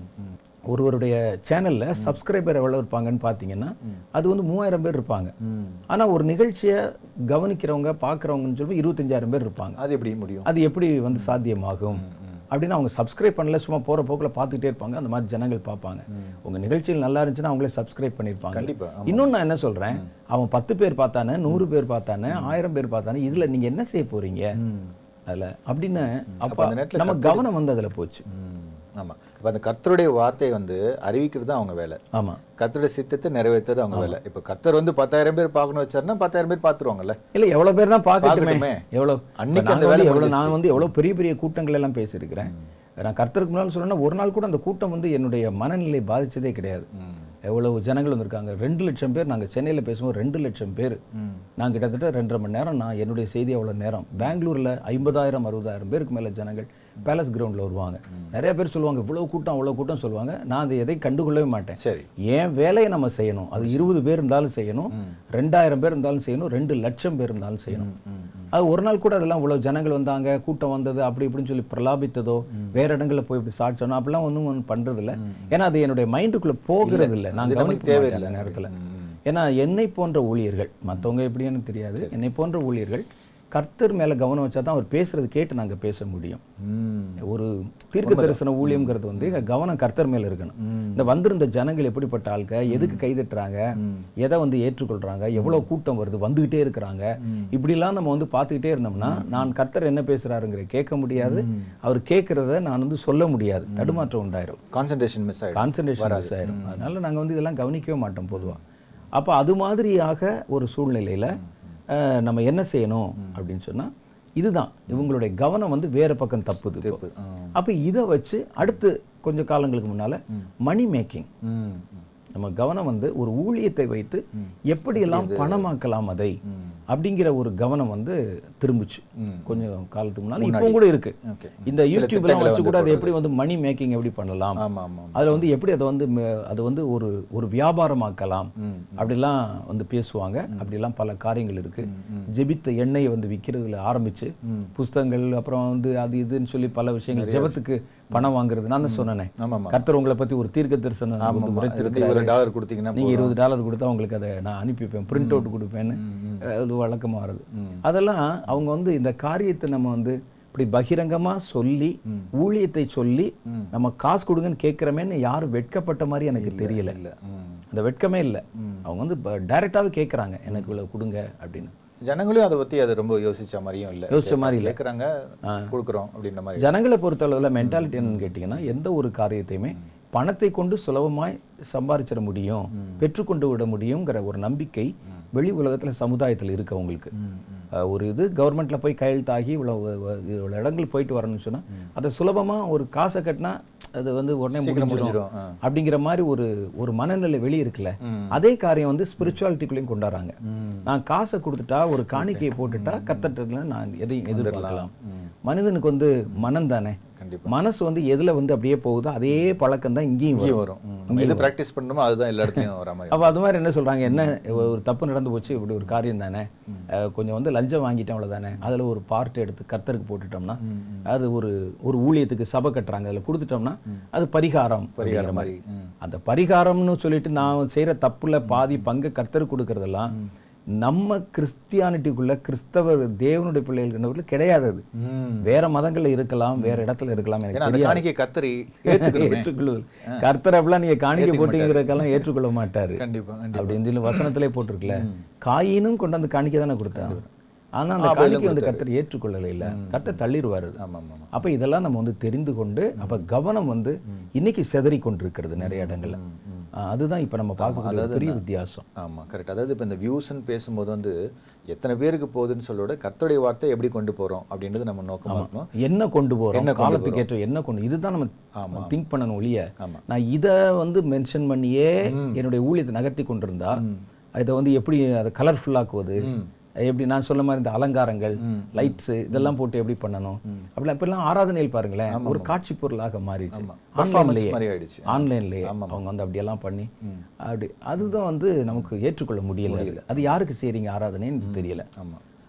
ஒருவருடைய சேனல்ல சப்ஸ்கிரைபர் எவ்வளவு இருப்பாங்கன்னு பார்த்தீங்கன்னா அது வந்து மூவாயிரம் பேர் இருப்பாங்க ஆனா ஒரு நிகழ்ச்சியை கவனிக்கிறவங்க பார்க்குறவங்கன்னு சொல்லி இருபத்தஞ்சாயிரம் பேர் இருப்பாங்க அது எப்படி முடியும் அது எப்படி வந்து சாத்தியமாகும் அப்படின்னு அவங்க சப்ஸ்கிரைப் பண்ணல சும்மா போற போக்குல பார்த்துக்கிட்டே இருப்பாங்க அந்த மாதிரி ஜனங்கள் பார்ப்பாங்க உங்க நிகழ்ச்சியில் நல்லா இருந்துச்சுன்னா அவங்களே சப்ஸ்கிரைப் பண்ணியிருப்பாங்க கண்டிப்பா இன்னொன்னு நான் என்ன சொல்றேன் அவன் பத்து பேர் பார்த்தானே நூறு பேர் பார்த்தானே ஆயிரம் பேர் பார்த்தானே இதுல நீங்க என்ன செய்ய போறீங்க அதுல அப்படின்னு அப்ப அந்த நேரத்துல நம்ம கவனம் வந்து அதுல போச்சு ம், ஆமா அப்ப அந்த கர்த்தருடைய வார்த்தையை வந்து அறிவிக்கிறது தான் அவங்க வேலை ஆமா கர்த்தருடைய சித்தத்தை நிறைவேற்றுறது அவங்க வேலை இப்ப கர்த்தர் வந்து பத்தாயிரம் பேர் பார்க்கணும் வச்சாருன்னா பத்தாயிரம் பேர் பார்த்துருவாங்கல்ல இல்ல எவ்வளவு பேர் தான் பார்க்கட்டுமே பார்க்கட்டுமே. எவ்வளவு அன்னைக்கு இப்ப அந்த நாங்க வேலை வந்து எவ்வளவு நான் வந்து எவ்வளவு பெரிய பெரிய கூட்டங்கள் எல்லாம் பேசியிருக்கிறேன் நான் கர்த்தருக்கு முன்னால் சொல்லணும்னா ஒரு நாள் கூட அந்த கூட்டம் வந்து என்னுடைய மனநிலை பாதிச்சதே கிடையாது எவ்வளவு ஜனங்கள் வந்திருக்காங்க ரெண்டு லட்சம் பேர் நாங்க சென்னையில பேசும்போது ரெண்டு லட்சம் பேர் நான் கிட்டத்தட்ட ரெண்டரை மணி நேரம் நான் என்னுடைய செய்தி அவ்வளவு நேரம் பெங்களூர்ல ஐம்பதாயிரம் அறுபதாயிரம் பேருக்கு மேல ஜனங்கள் பேலஸ் கிரவுண்ட்ல வருவாங்க நிறைய பேர் சொல்லுவாங்க இவ்வளவு கூட்டம் அவ்வளவு கூட்டம் சொல்லுவாங்க நான் அதை எதை கண்டுகொள்ளவே மாட்டேன் சரி என் வேலையை நம்ம செய்யணும் அது இருபது பேர் இருந்தாலும் செய்யணும் ரெண்டாயிரம் பேர் இருந்தாலும் செய்யணும் ரெண்டு லட்சம் பேர் இருந்தாலும் செய்யணும் அது ஒரு நாள் கூட அதெல்லாம் இவ்வளவு ஜனங்கள் வந்தாங்க கூட்டம் வந்தது அப்படி இப்படின்னு சொல்லி பிரலாபித்ததோ வேற இடங்கள்ல போய் இப்படி சாட்சணும் அப்படிலாம் ஒன்றும் ஒன்றும் பண்றது இல்ல ஏன்னா அது என்னுடைய மைண்டுக்குள்ள போகிறது இல்லை நான் அது நமக்கு கவனிக்க மாட்டேன் அந்த நேரத்துல ஏன்னா என்னை போன்ற ஊழியர்கள் மத்தவங்க எப்படின்னு தெரியாது என்னை போன்ற ஊழியர்கள் கர்த்தர் மேல கவனம் வச்சா தான் அவர் பேசுறது கேட்டு நாங்க பேச முடியும் ம் ஒரு தீர்க்க தரிசன ஊழியம்ங்கிறது வந்து எங்க கவனம் கர்த்தர் மேல இருக்கணும் இந்த வந்திருந்த ஜனங்கள் எப்படிப்பட்ட ஆள்க எதுக்கு கைதட்டுறாங்க எதை வந்து ஏற்றுக்கொள்றாங்க எவ்வளவு கூட்டம் வருது வந்துகிட்டே இருக்கிறாங்க இப்படிலாம் நம்ம வந்து பார்த்துக்கிட்டே இருந்தோம்னா நான் கர்த்தர் என்ன பேசுறாருங்கிற கேட்க முடியாது அவர் கேட்கறத நான் வந்து சொல்ல முடியாது தடுமாற்றம் உண்டாயிரும் கான்சன்ட்ரேஷன் மிஸ் ஆயிடும் கான்சன்ட்ரேஷன் மிஸ் ஆயிரும் அதனால நாங்க வந்து இதெல்லாம் கவனிக்கவே மாட்டோம் பொதுவா அப்ப அது மாதிரியாக ஒரு சூழ்நிலையில அஹ், நம்ம என்ன செய்யணும் அப்படின்னு சொன்னா இதுதான் இவங்களுடைய கவனம் வந்து வேற பக்கம் தப்புது இப்போ. ஆ. அப்ப இதை வச்சு அடுத்து கொஞ்சம் காலங்களுக்கு முன்னால மணி மேக்கிங் ம் நம்ம கவனம் வந்து ஒரு ஊழியத்தை வைத்து எப்படியெல்லாம் பணமாக்கலாம் அதை அப்படிங்கிற ஒரு கவனம் வந்து திரும்புச்சு கொஞ்சம் காலத்துக்கு முன்னால இப்போ கூட இருக்கு ஓகே இந்த யூடியூப்லாம் வச்சு கூட அதை எப்படி வந்து மணி மேக்கிங் எப்படி பண்ணலாம் ஆமா ஆமா அதுல வந்து எப்படி அதை வந்து ம- அது வந்து ஒரு ஒரு வியாபாரமாக்கலாம் அப்படிலாம் வந்து பேசுவாங்க அப்படிலாம் பல காரியங்கள் இருக்கு ஜெபித்த எண்ணெயை வந்து விற்கிறதுல ஆரம்பிச்சு புஸ்தகங்கள் அப்புறம் வந்து அது இதுன்னு சொல்லி பல விஷயங்கள் ஜெபத்துக்கு பணம் வாங்குறது நான் தான் சொன்னேனே ஆமா ஆமா கர்த்தர் உங்களை பத்தி ஒரு தீர்க்க தரிசனம் வந்து ஆமா உரைத்திருக்கிறாரு. இவ்வளவு டாலர் கொடுத்தீங்கன்னா நீங்க இருபது டாலர் கொடுத்தா உங்களுக்கு அதை நான் அனுப்பி வைப்பேன் பிரிண்ட் அவுட் கொடுப்பேன்னு அது வழக்கமா வருது அதெல்லாம் அவங்க வந்து இந்த காரியத்தை நம்ம வந்து இப்படி பகிரங்கமா சொல்லி ஊழியத்தை சொல்லி நம்ம காசு கொடுங்கன்னு கேட்கிறமேன்னு யாரும் வெட்கப்பட்ட மாதிரி எனக்கு தெரியல இல்ல ம். அந்த வெட்கமே இல்லை அவங்க வந்து டைரக்டாவே கேட்குறாங்க எனக்கு இவ்வளவு கொடுங்க அப்படின்னு ஜனங்களையும் அதை பத்தி அது ரொம்ப யோசிச்ச மாதிரியும் இல்ல யோசிச்ச மாதிரி இல்ல. கேக்குறாங்க கொடுக்குறோம் அப்படின்ற மாதிரி ஜனங்களை பொறுத்தளவில் மென்டாலிட்டி என்னன்னு கேட்டிங்கன்னா எந்த ஒரு காரியத்தையுமே பணத்தை கொண்டு சுலபமாய் சம்பாரிச்சிட முடியும் பெற்றுக்கொண்டு விட முடியுங்கிற ஒரு நம்பிக்கை வெளி உலகத்துல சமுதாயத்துல இருக்கு அவங்களுக்கு அஹ் ஒரு இது கவர்மெண்ட்ல போய் கையெழுத்தாகி இவ்வளவு வ- இவ்வளவு இடங்கள் போயிட்டு வரணும்னு சொன்னா அதை சுலபமா ஒரு காசை கட்டினா அது வந்து உடனே சீக்கிரம் முடிஞ்சிடும் முடிஞ்சிடும் ஆ. அப்படிங்கிற மாதிரி ஒரு ஒரு மனநிலை வெளியே இருக்குல்ல அதே காரியம் வந்து ஸ்பிரிச்சுவாலிட்டிக்குள்ளேயும் கொண்டாடுறாங்க நான் காசை கொடுத்துட்டா ஒரு காணிக்கையை போட்டுட்டா கத்தட்டதுல நான் எதையும் எதிர்பார்க்கலாம் மனிதனுக்கு வந்து மனம் தானே கண்டிப்பா மனசு வந்து எதுல வந்து அப்படியே போகுதோ அதே பழக்கம் தான் இங்கேயும் வரும் இங்கேயும் வரும் ம். நம்ம எது பிராக்டிஸ் பண்ணணுமோ அதுதான் எல்லா இடத்துலயும் வர மாதிரி அப்ப அது மாதிரி என்ன சொல்றாங்க என்ன ஒரு தப்பு நடந்து போச்சு இப்படி ஒரு காரியம் தானே அஹ் கொஞ்சம் வந்து லஞ்சம் வாங்கிட்டேன் அவ்வளவுதானே அதுல ஒரு பார்ட் எடுத்து கர்த்தருக்கு போட்டுட்டோம்னா அது ஒரு ஒரு ஊழியத்துக்கு சபை கட்டுறாங்க அதுல கொடுத்துட்டோம்னா அது பரிகாரம் அப்படிங்கிற பரிகாரம் மாதிரி மாதிரி ம். அந்த பரிகாரம்னு சொல்லிட்டு நான் செய்யற தப்புல பாதி பங்கு கர்த்தருக்கு கொடுக்கறதெல்லாம் நம்ம கிறிஸ்டியானிட்டிக்குள்ள கிறிஸ்தவர் தேவனுடைய பிள்ளைகள் கிடையாது அது ம். வேற மதங்கள்ல இருக்கலாம் வேற இடத்துல இருக்கலாம் எனக்கு ஏன்னா அந்த தெரியாது காணிக்கை கத்தரி ஏத்துக்கணுமே ஏற்றுக்கொள்வது கர்த்தர் அப்படிலாம் நீங்க காணிக்கை போட்டீங்கிறதுக்கெல்லாம் ஏற்றுக்கொள்ள மாட்டாரு கண்டிப்பா கண்டிப்பா அப்படின்னு சொல்லி வசனத்திலே போட்டிருக்குல்ல காயினும் கொண்டு வந்து காணிக்கை தானே கொடுத்தாங்க ஆனா அந்த காணிக்கை வந்து கர்த்தர் ஏற்றுக்கொள்ளலை இல்ல கர்த்தர் தள்ளிடுவாரு அது. ஆமா ஆமா ஆமா அப்ப இதெல்லாம் நம்ம வந்து தெரிந்து கொண்டு அப்ப கவனம் வந்து இன்னைக்கு செதறி கொண்டிருக்கிறது நிறைய இடங்கள்ல ஆ, அதுதான் இப்ப நம்ம பார்க்கக்கூடிய ஒரு பெரிய வித்தியாசம் ஆமா கரெக்ட் அதாவது இப்போ இந்த வியூஸ்ன்னு பேசும்போது வந்து எத்தனை பேருக்கு போகுதுன்னு சொல்லோட கர்த்தருடைய வார்த்தை எப்படி கொண்டு போறோம் அப்படின்றது நம்ம நோக்கமா இருக்கணும் என்ன கொண்டு போறோம் என்ன கொண்டு காலத்துக்கு ஏற்ற என்ன கொண்டு இதுதான் நம்ம திங்க் பண்ணணும் ஒழிய ஆமா. நான் இதை வந்து மென்ஷன் பண்ணியே என்னுடைய ஊழியத்தை நகர்த்தி கொண்டிருந்தா இதை வந்து எப்படி அதை கலர்ஃபுல்லாக்குவது எப்படி நான் சொன்ன மாதிரி இந்த அலங்காரங்கள் லைட்ஸ் இதெல்லாம் போட்டு எப்படி பண்ணணும் அப்படிலாம் இப்பெல்லாம் ஆராதனையில் பாருங்களேன் ஒரு காட்சி பொருளாக மாறிடுச்சு பர்ஃபார்மன்ஸ் ஆன்லைன்லயே மாதிரி ஆயிடுச்சு ஆன்லைன்லயே அவங்க வந்து அப்படியெல்லாம் பண்ணி அப்படி அதுதான் வந்து நமக்கு ஏற்றுக்கொள்ள முடியல அது. அது யாருக்கு செய்றீங்க ஆராதனைன்னு தெரியல ஆமா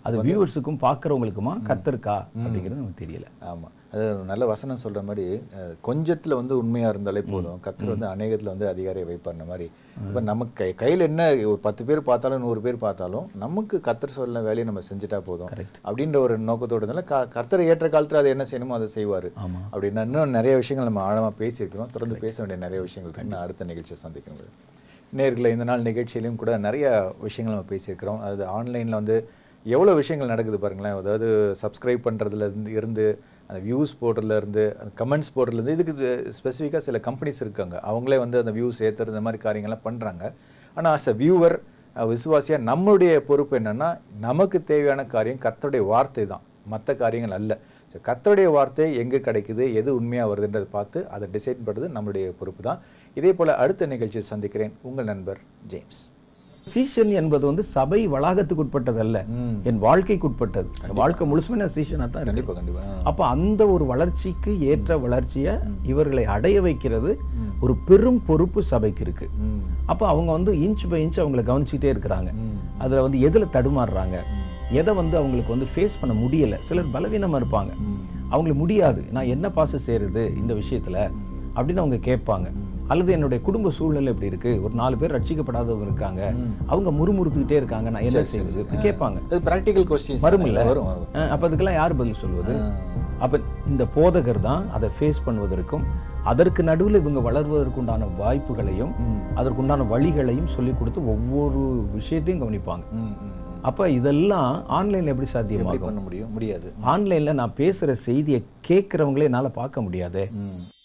அது வியூவர்ஸுக்கும் பார்க்குறவங்களுக்குமா கத்திருக்கா அப்படிங்கிறது நமக்கு தெரியல ஆமா அது ஒரு நல்ல வசனம் சொல்ற மாதிரி அஹ், கொஞ்சத்துல வந்து உண்மையா இருந்தாலே போதும் கத்தர் வந்து அநேகத்துல வந்து அதிகாரியை வைப்பார் மாதிரி இப்ப நமக்கு கை கையில என்ன ஒரு பத்து பேர் பார்த்தாலும் நூறு பேர் பார்த்தாலும் நமக்கு கத்தர் சொல்ல வேலையை நம்ம செஞ்சுட்டா போதும் Correct. அப்படின்ற ஒரு நோக்கத்தோட இருந்தாலும் க கர்த்தர் ஏற்ற காலத்துல அது என்ன செய்யணுமோ அதை செய்வாரு ஆமா அப்படின்னா இன்னும் நிறைய விஷயங்கள் நம்ம ஆழமா பேசியிருக்கிறோம் தொடர்ந்து பேச வேண்டிய நிறைய விஷயங்கள் இருக்கு நான் அடுத்த நிகழ்ச்சியை சந்திக்கணும் நேர்களை இந்த நாள் நிகழ்ச்சியிலையும் கூட நிறைய விஷயங்கள் நம்ம பேசியிருக்கிறோம் அது ஆன்லைனில் வந்து எவ்வளோ விஷயங்கள் நடக்குது பாருங்களேன் அதாவது சப்ஸ்கிரைப் பண்ணுறதுல இருந்து இருந்து அந்த வியூஸ் போடுறதுல இருந்து அந்த கமெண்ட்ஸ் போடுறதுலேருந்து இதுக்கு ஸ்பெசிஃபிக்காக சில கம்பெனிஸ் இருக்காங்க அவங்களே வந்து அந்த வியூஸ் ஏற்றுறது இந்த மாதிரி காரியங்கள்லாம் பண்ணுறாங்க ஆனால் அஸ் அ வியூவர் விசுவாசியாக நம்மளுடைய பொறுப்பு என்னன்னா நமக்கு தேவையான காரியம் கர்த்தருடைய வார்த்தை தான் மற்ற காரியங்கள் அல்ல ஸோ கர்த்தருடைய வார்த்தை எங்கே கிடைக்குது எது உண்மையாக வருதுன்றதை பார்த்து அதை டிசைட் பண்ணுறது நம்மளுடைய பொறுப்பு தான் இதே போல் அடுத்த நிகழ்ச்சியை சந்திக்கிறேன் உங்கள் நண்பர் ஜேம்ஸ் சீஷன் என்பது வந்து சபை வளாகத்துக்கு உட்பட்டது அல்ல ம். என் வாழ்க்கைக்கு உட்பட்டது என் வாழ்க்கை முழுசுமே நான் சீஷனாக தான் இருக்கேன் கண்டிப்பாக கண்டிப்பாக அப்போ அந்த ஒரு வளர்ச்சிக்கு ஏற்ற வளர்ச்சியை இவர்களை அடைய வைக்கிறது ஒரு பெரும் பொறுப்பு சபைக்கு இருக்கு ம் அப்போ அவங்க வந்து இன்ச் பை இன்ச் அவங்கள கவனிச்சுட்டே இருக்கிறாங்க ம் அதில் வந்து எதில் தடுமாறுறாங்க எதை வந்து அவங்களுக்கு வந்து ஃபேஸ் பண்ண முடியல சிலர் பலவீனமாக இருப்பாங்க அவங்களுக்கு முடியாது நான் என்ன பாச செய்கிறது இந்த விஷயத்தில் அப்படின்னு அவங்க கேட்பாங்க அல்லது என்னுடைய குடும்ப சூழ்நிலை எப்படி இருக்கு ஒரு நாலு பேர் ரட்சிக்கப்படாதவங்க இருக்காங்க அவங்க முறுமுறுத்துக்கிட்டே இருக்காங்க நான் என்ன செய்யுது இப்படி கேட்பாங்க அது ப்ராக்டிக்கல் கொஸ்டின்ஸ் வரும் இல்ல வரும் வரும் அஹ் அப்ப அதுக்கெல்லாம் யார் பதில் சொல்வது அப்ப இந்த போதகர் தான் அதை ஃபேஸ் பண்ணுவதற்கும் அதற்கு நடுவில் இவங்க வளர்வதற்குண்டான வாய்ப்புகளையும் அதற்குண்டான வழிகளையும் சொல்லி கொடுத்து ஒவ்வொரு விஷயத்தையும் கவனிப்பாங்க ம் ம் ம். அப்ப இதெல்லாம் ஆன்லைன்ல எப்படி எப்படி சாத்தியமாகும் பண்ண முடியும் முடியாது ஆன்லைன்ல நான் பேசுற செய்தியை கேட்கறவங்களே என்னால பார்க்க முடியாதே ம்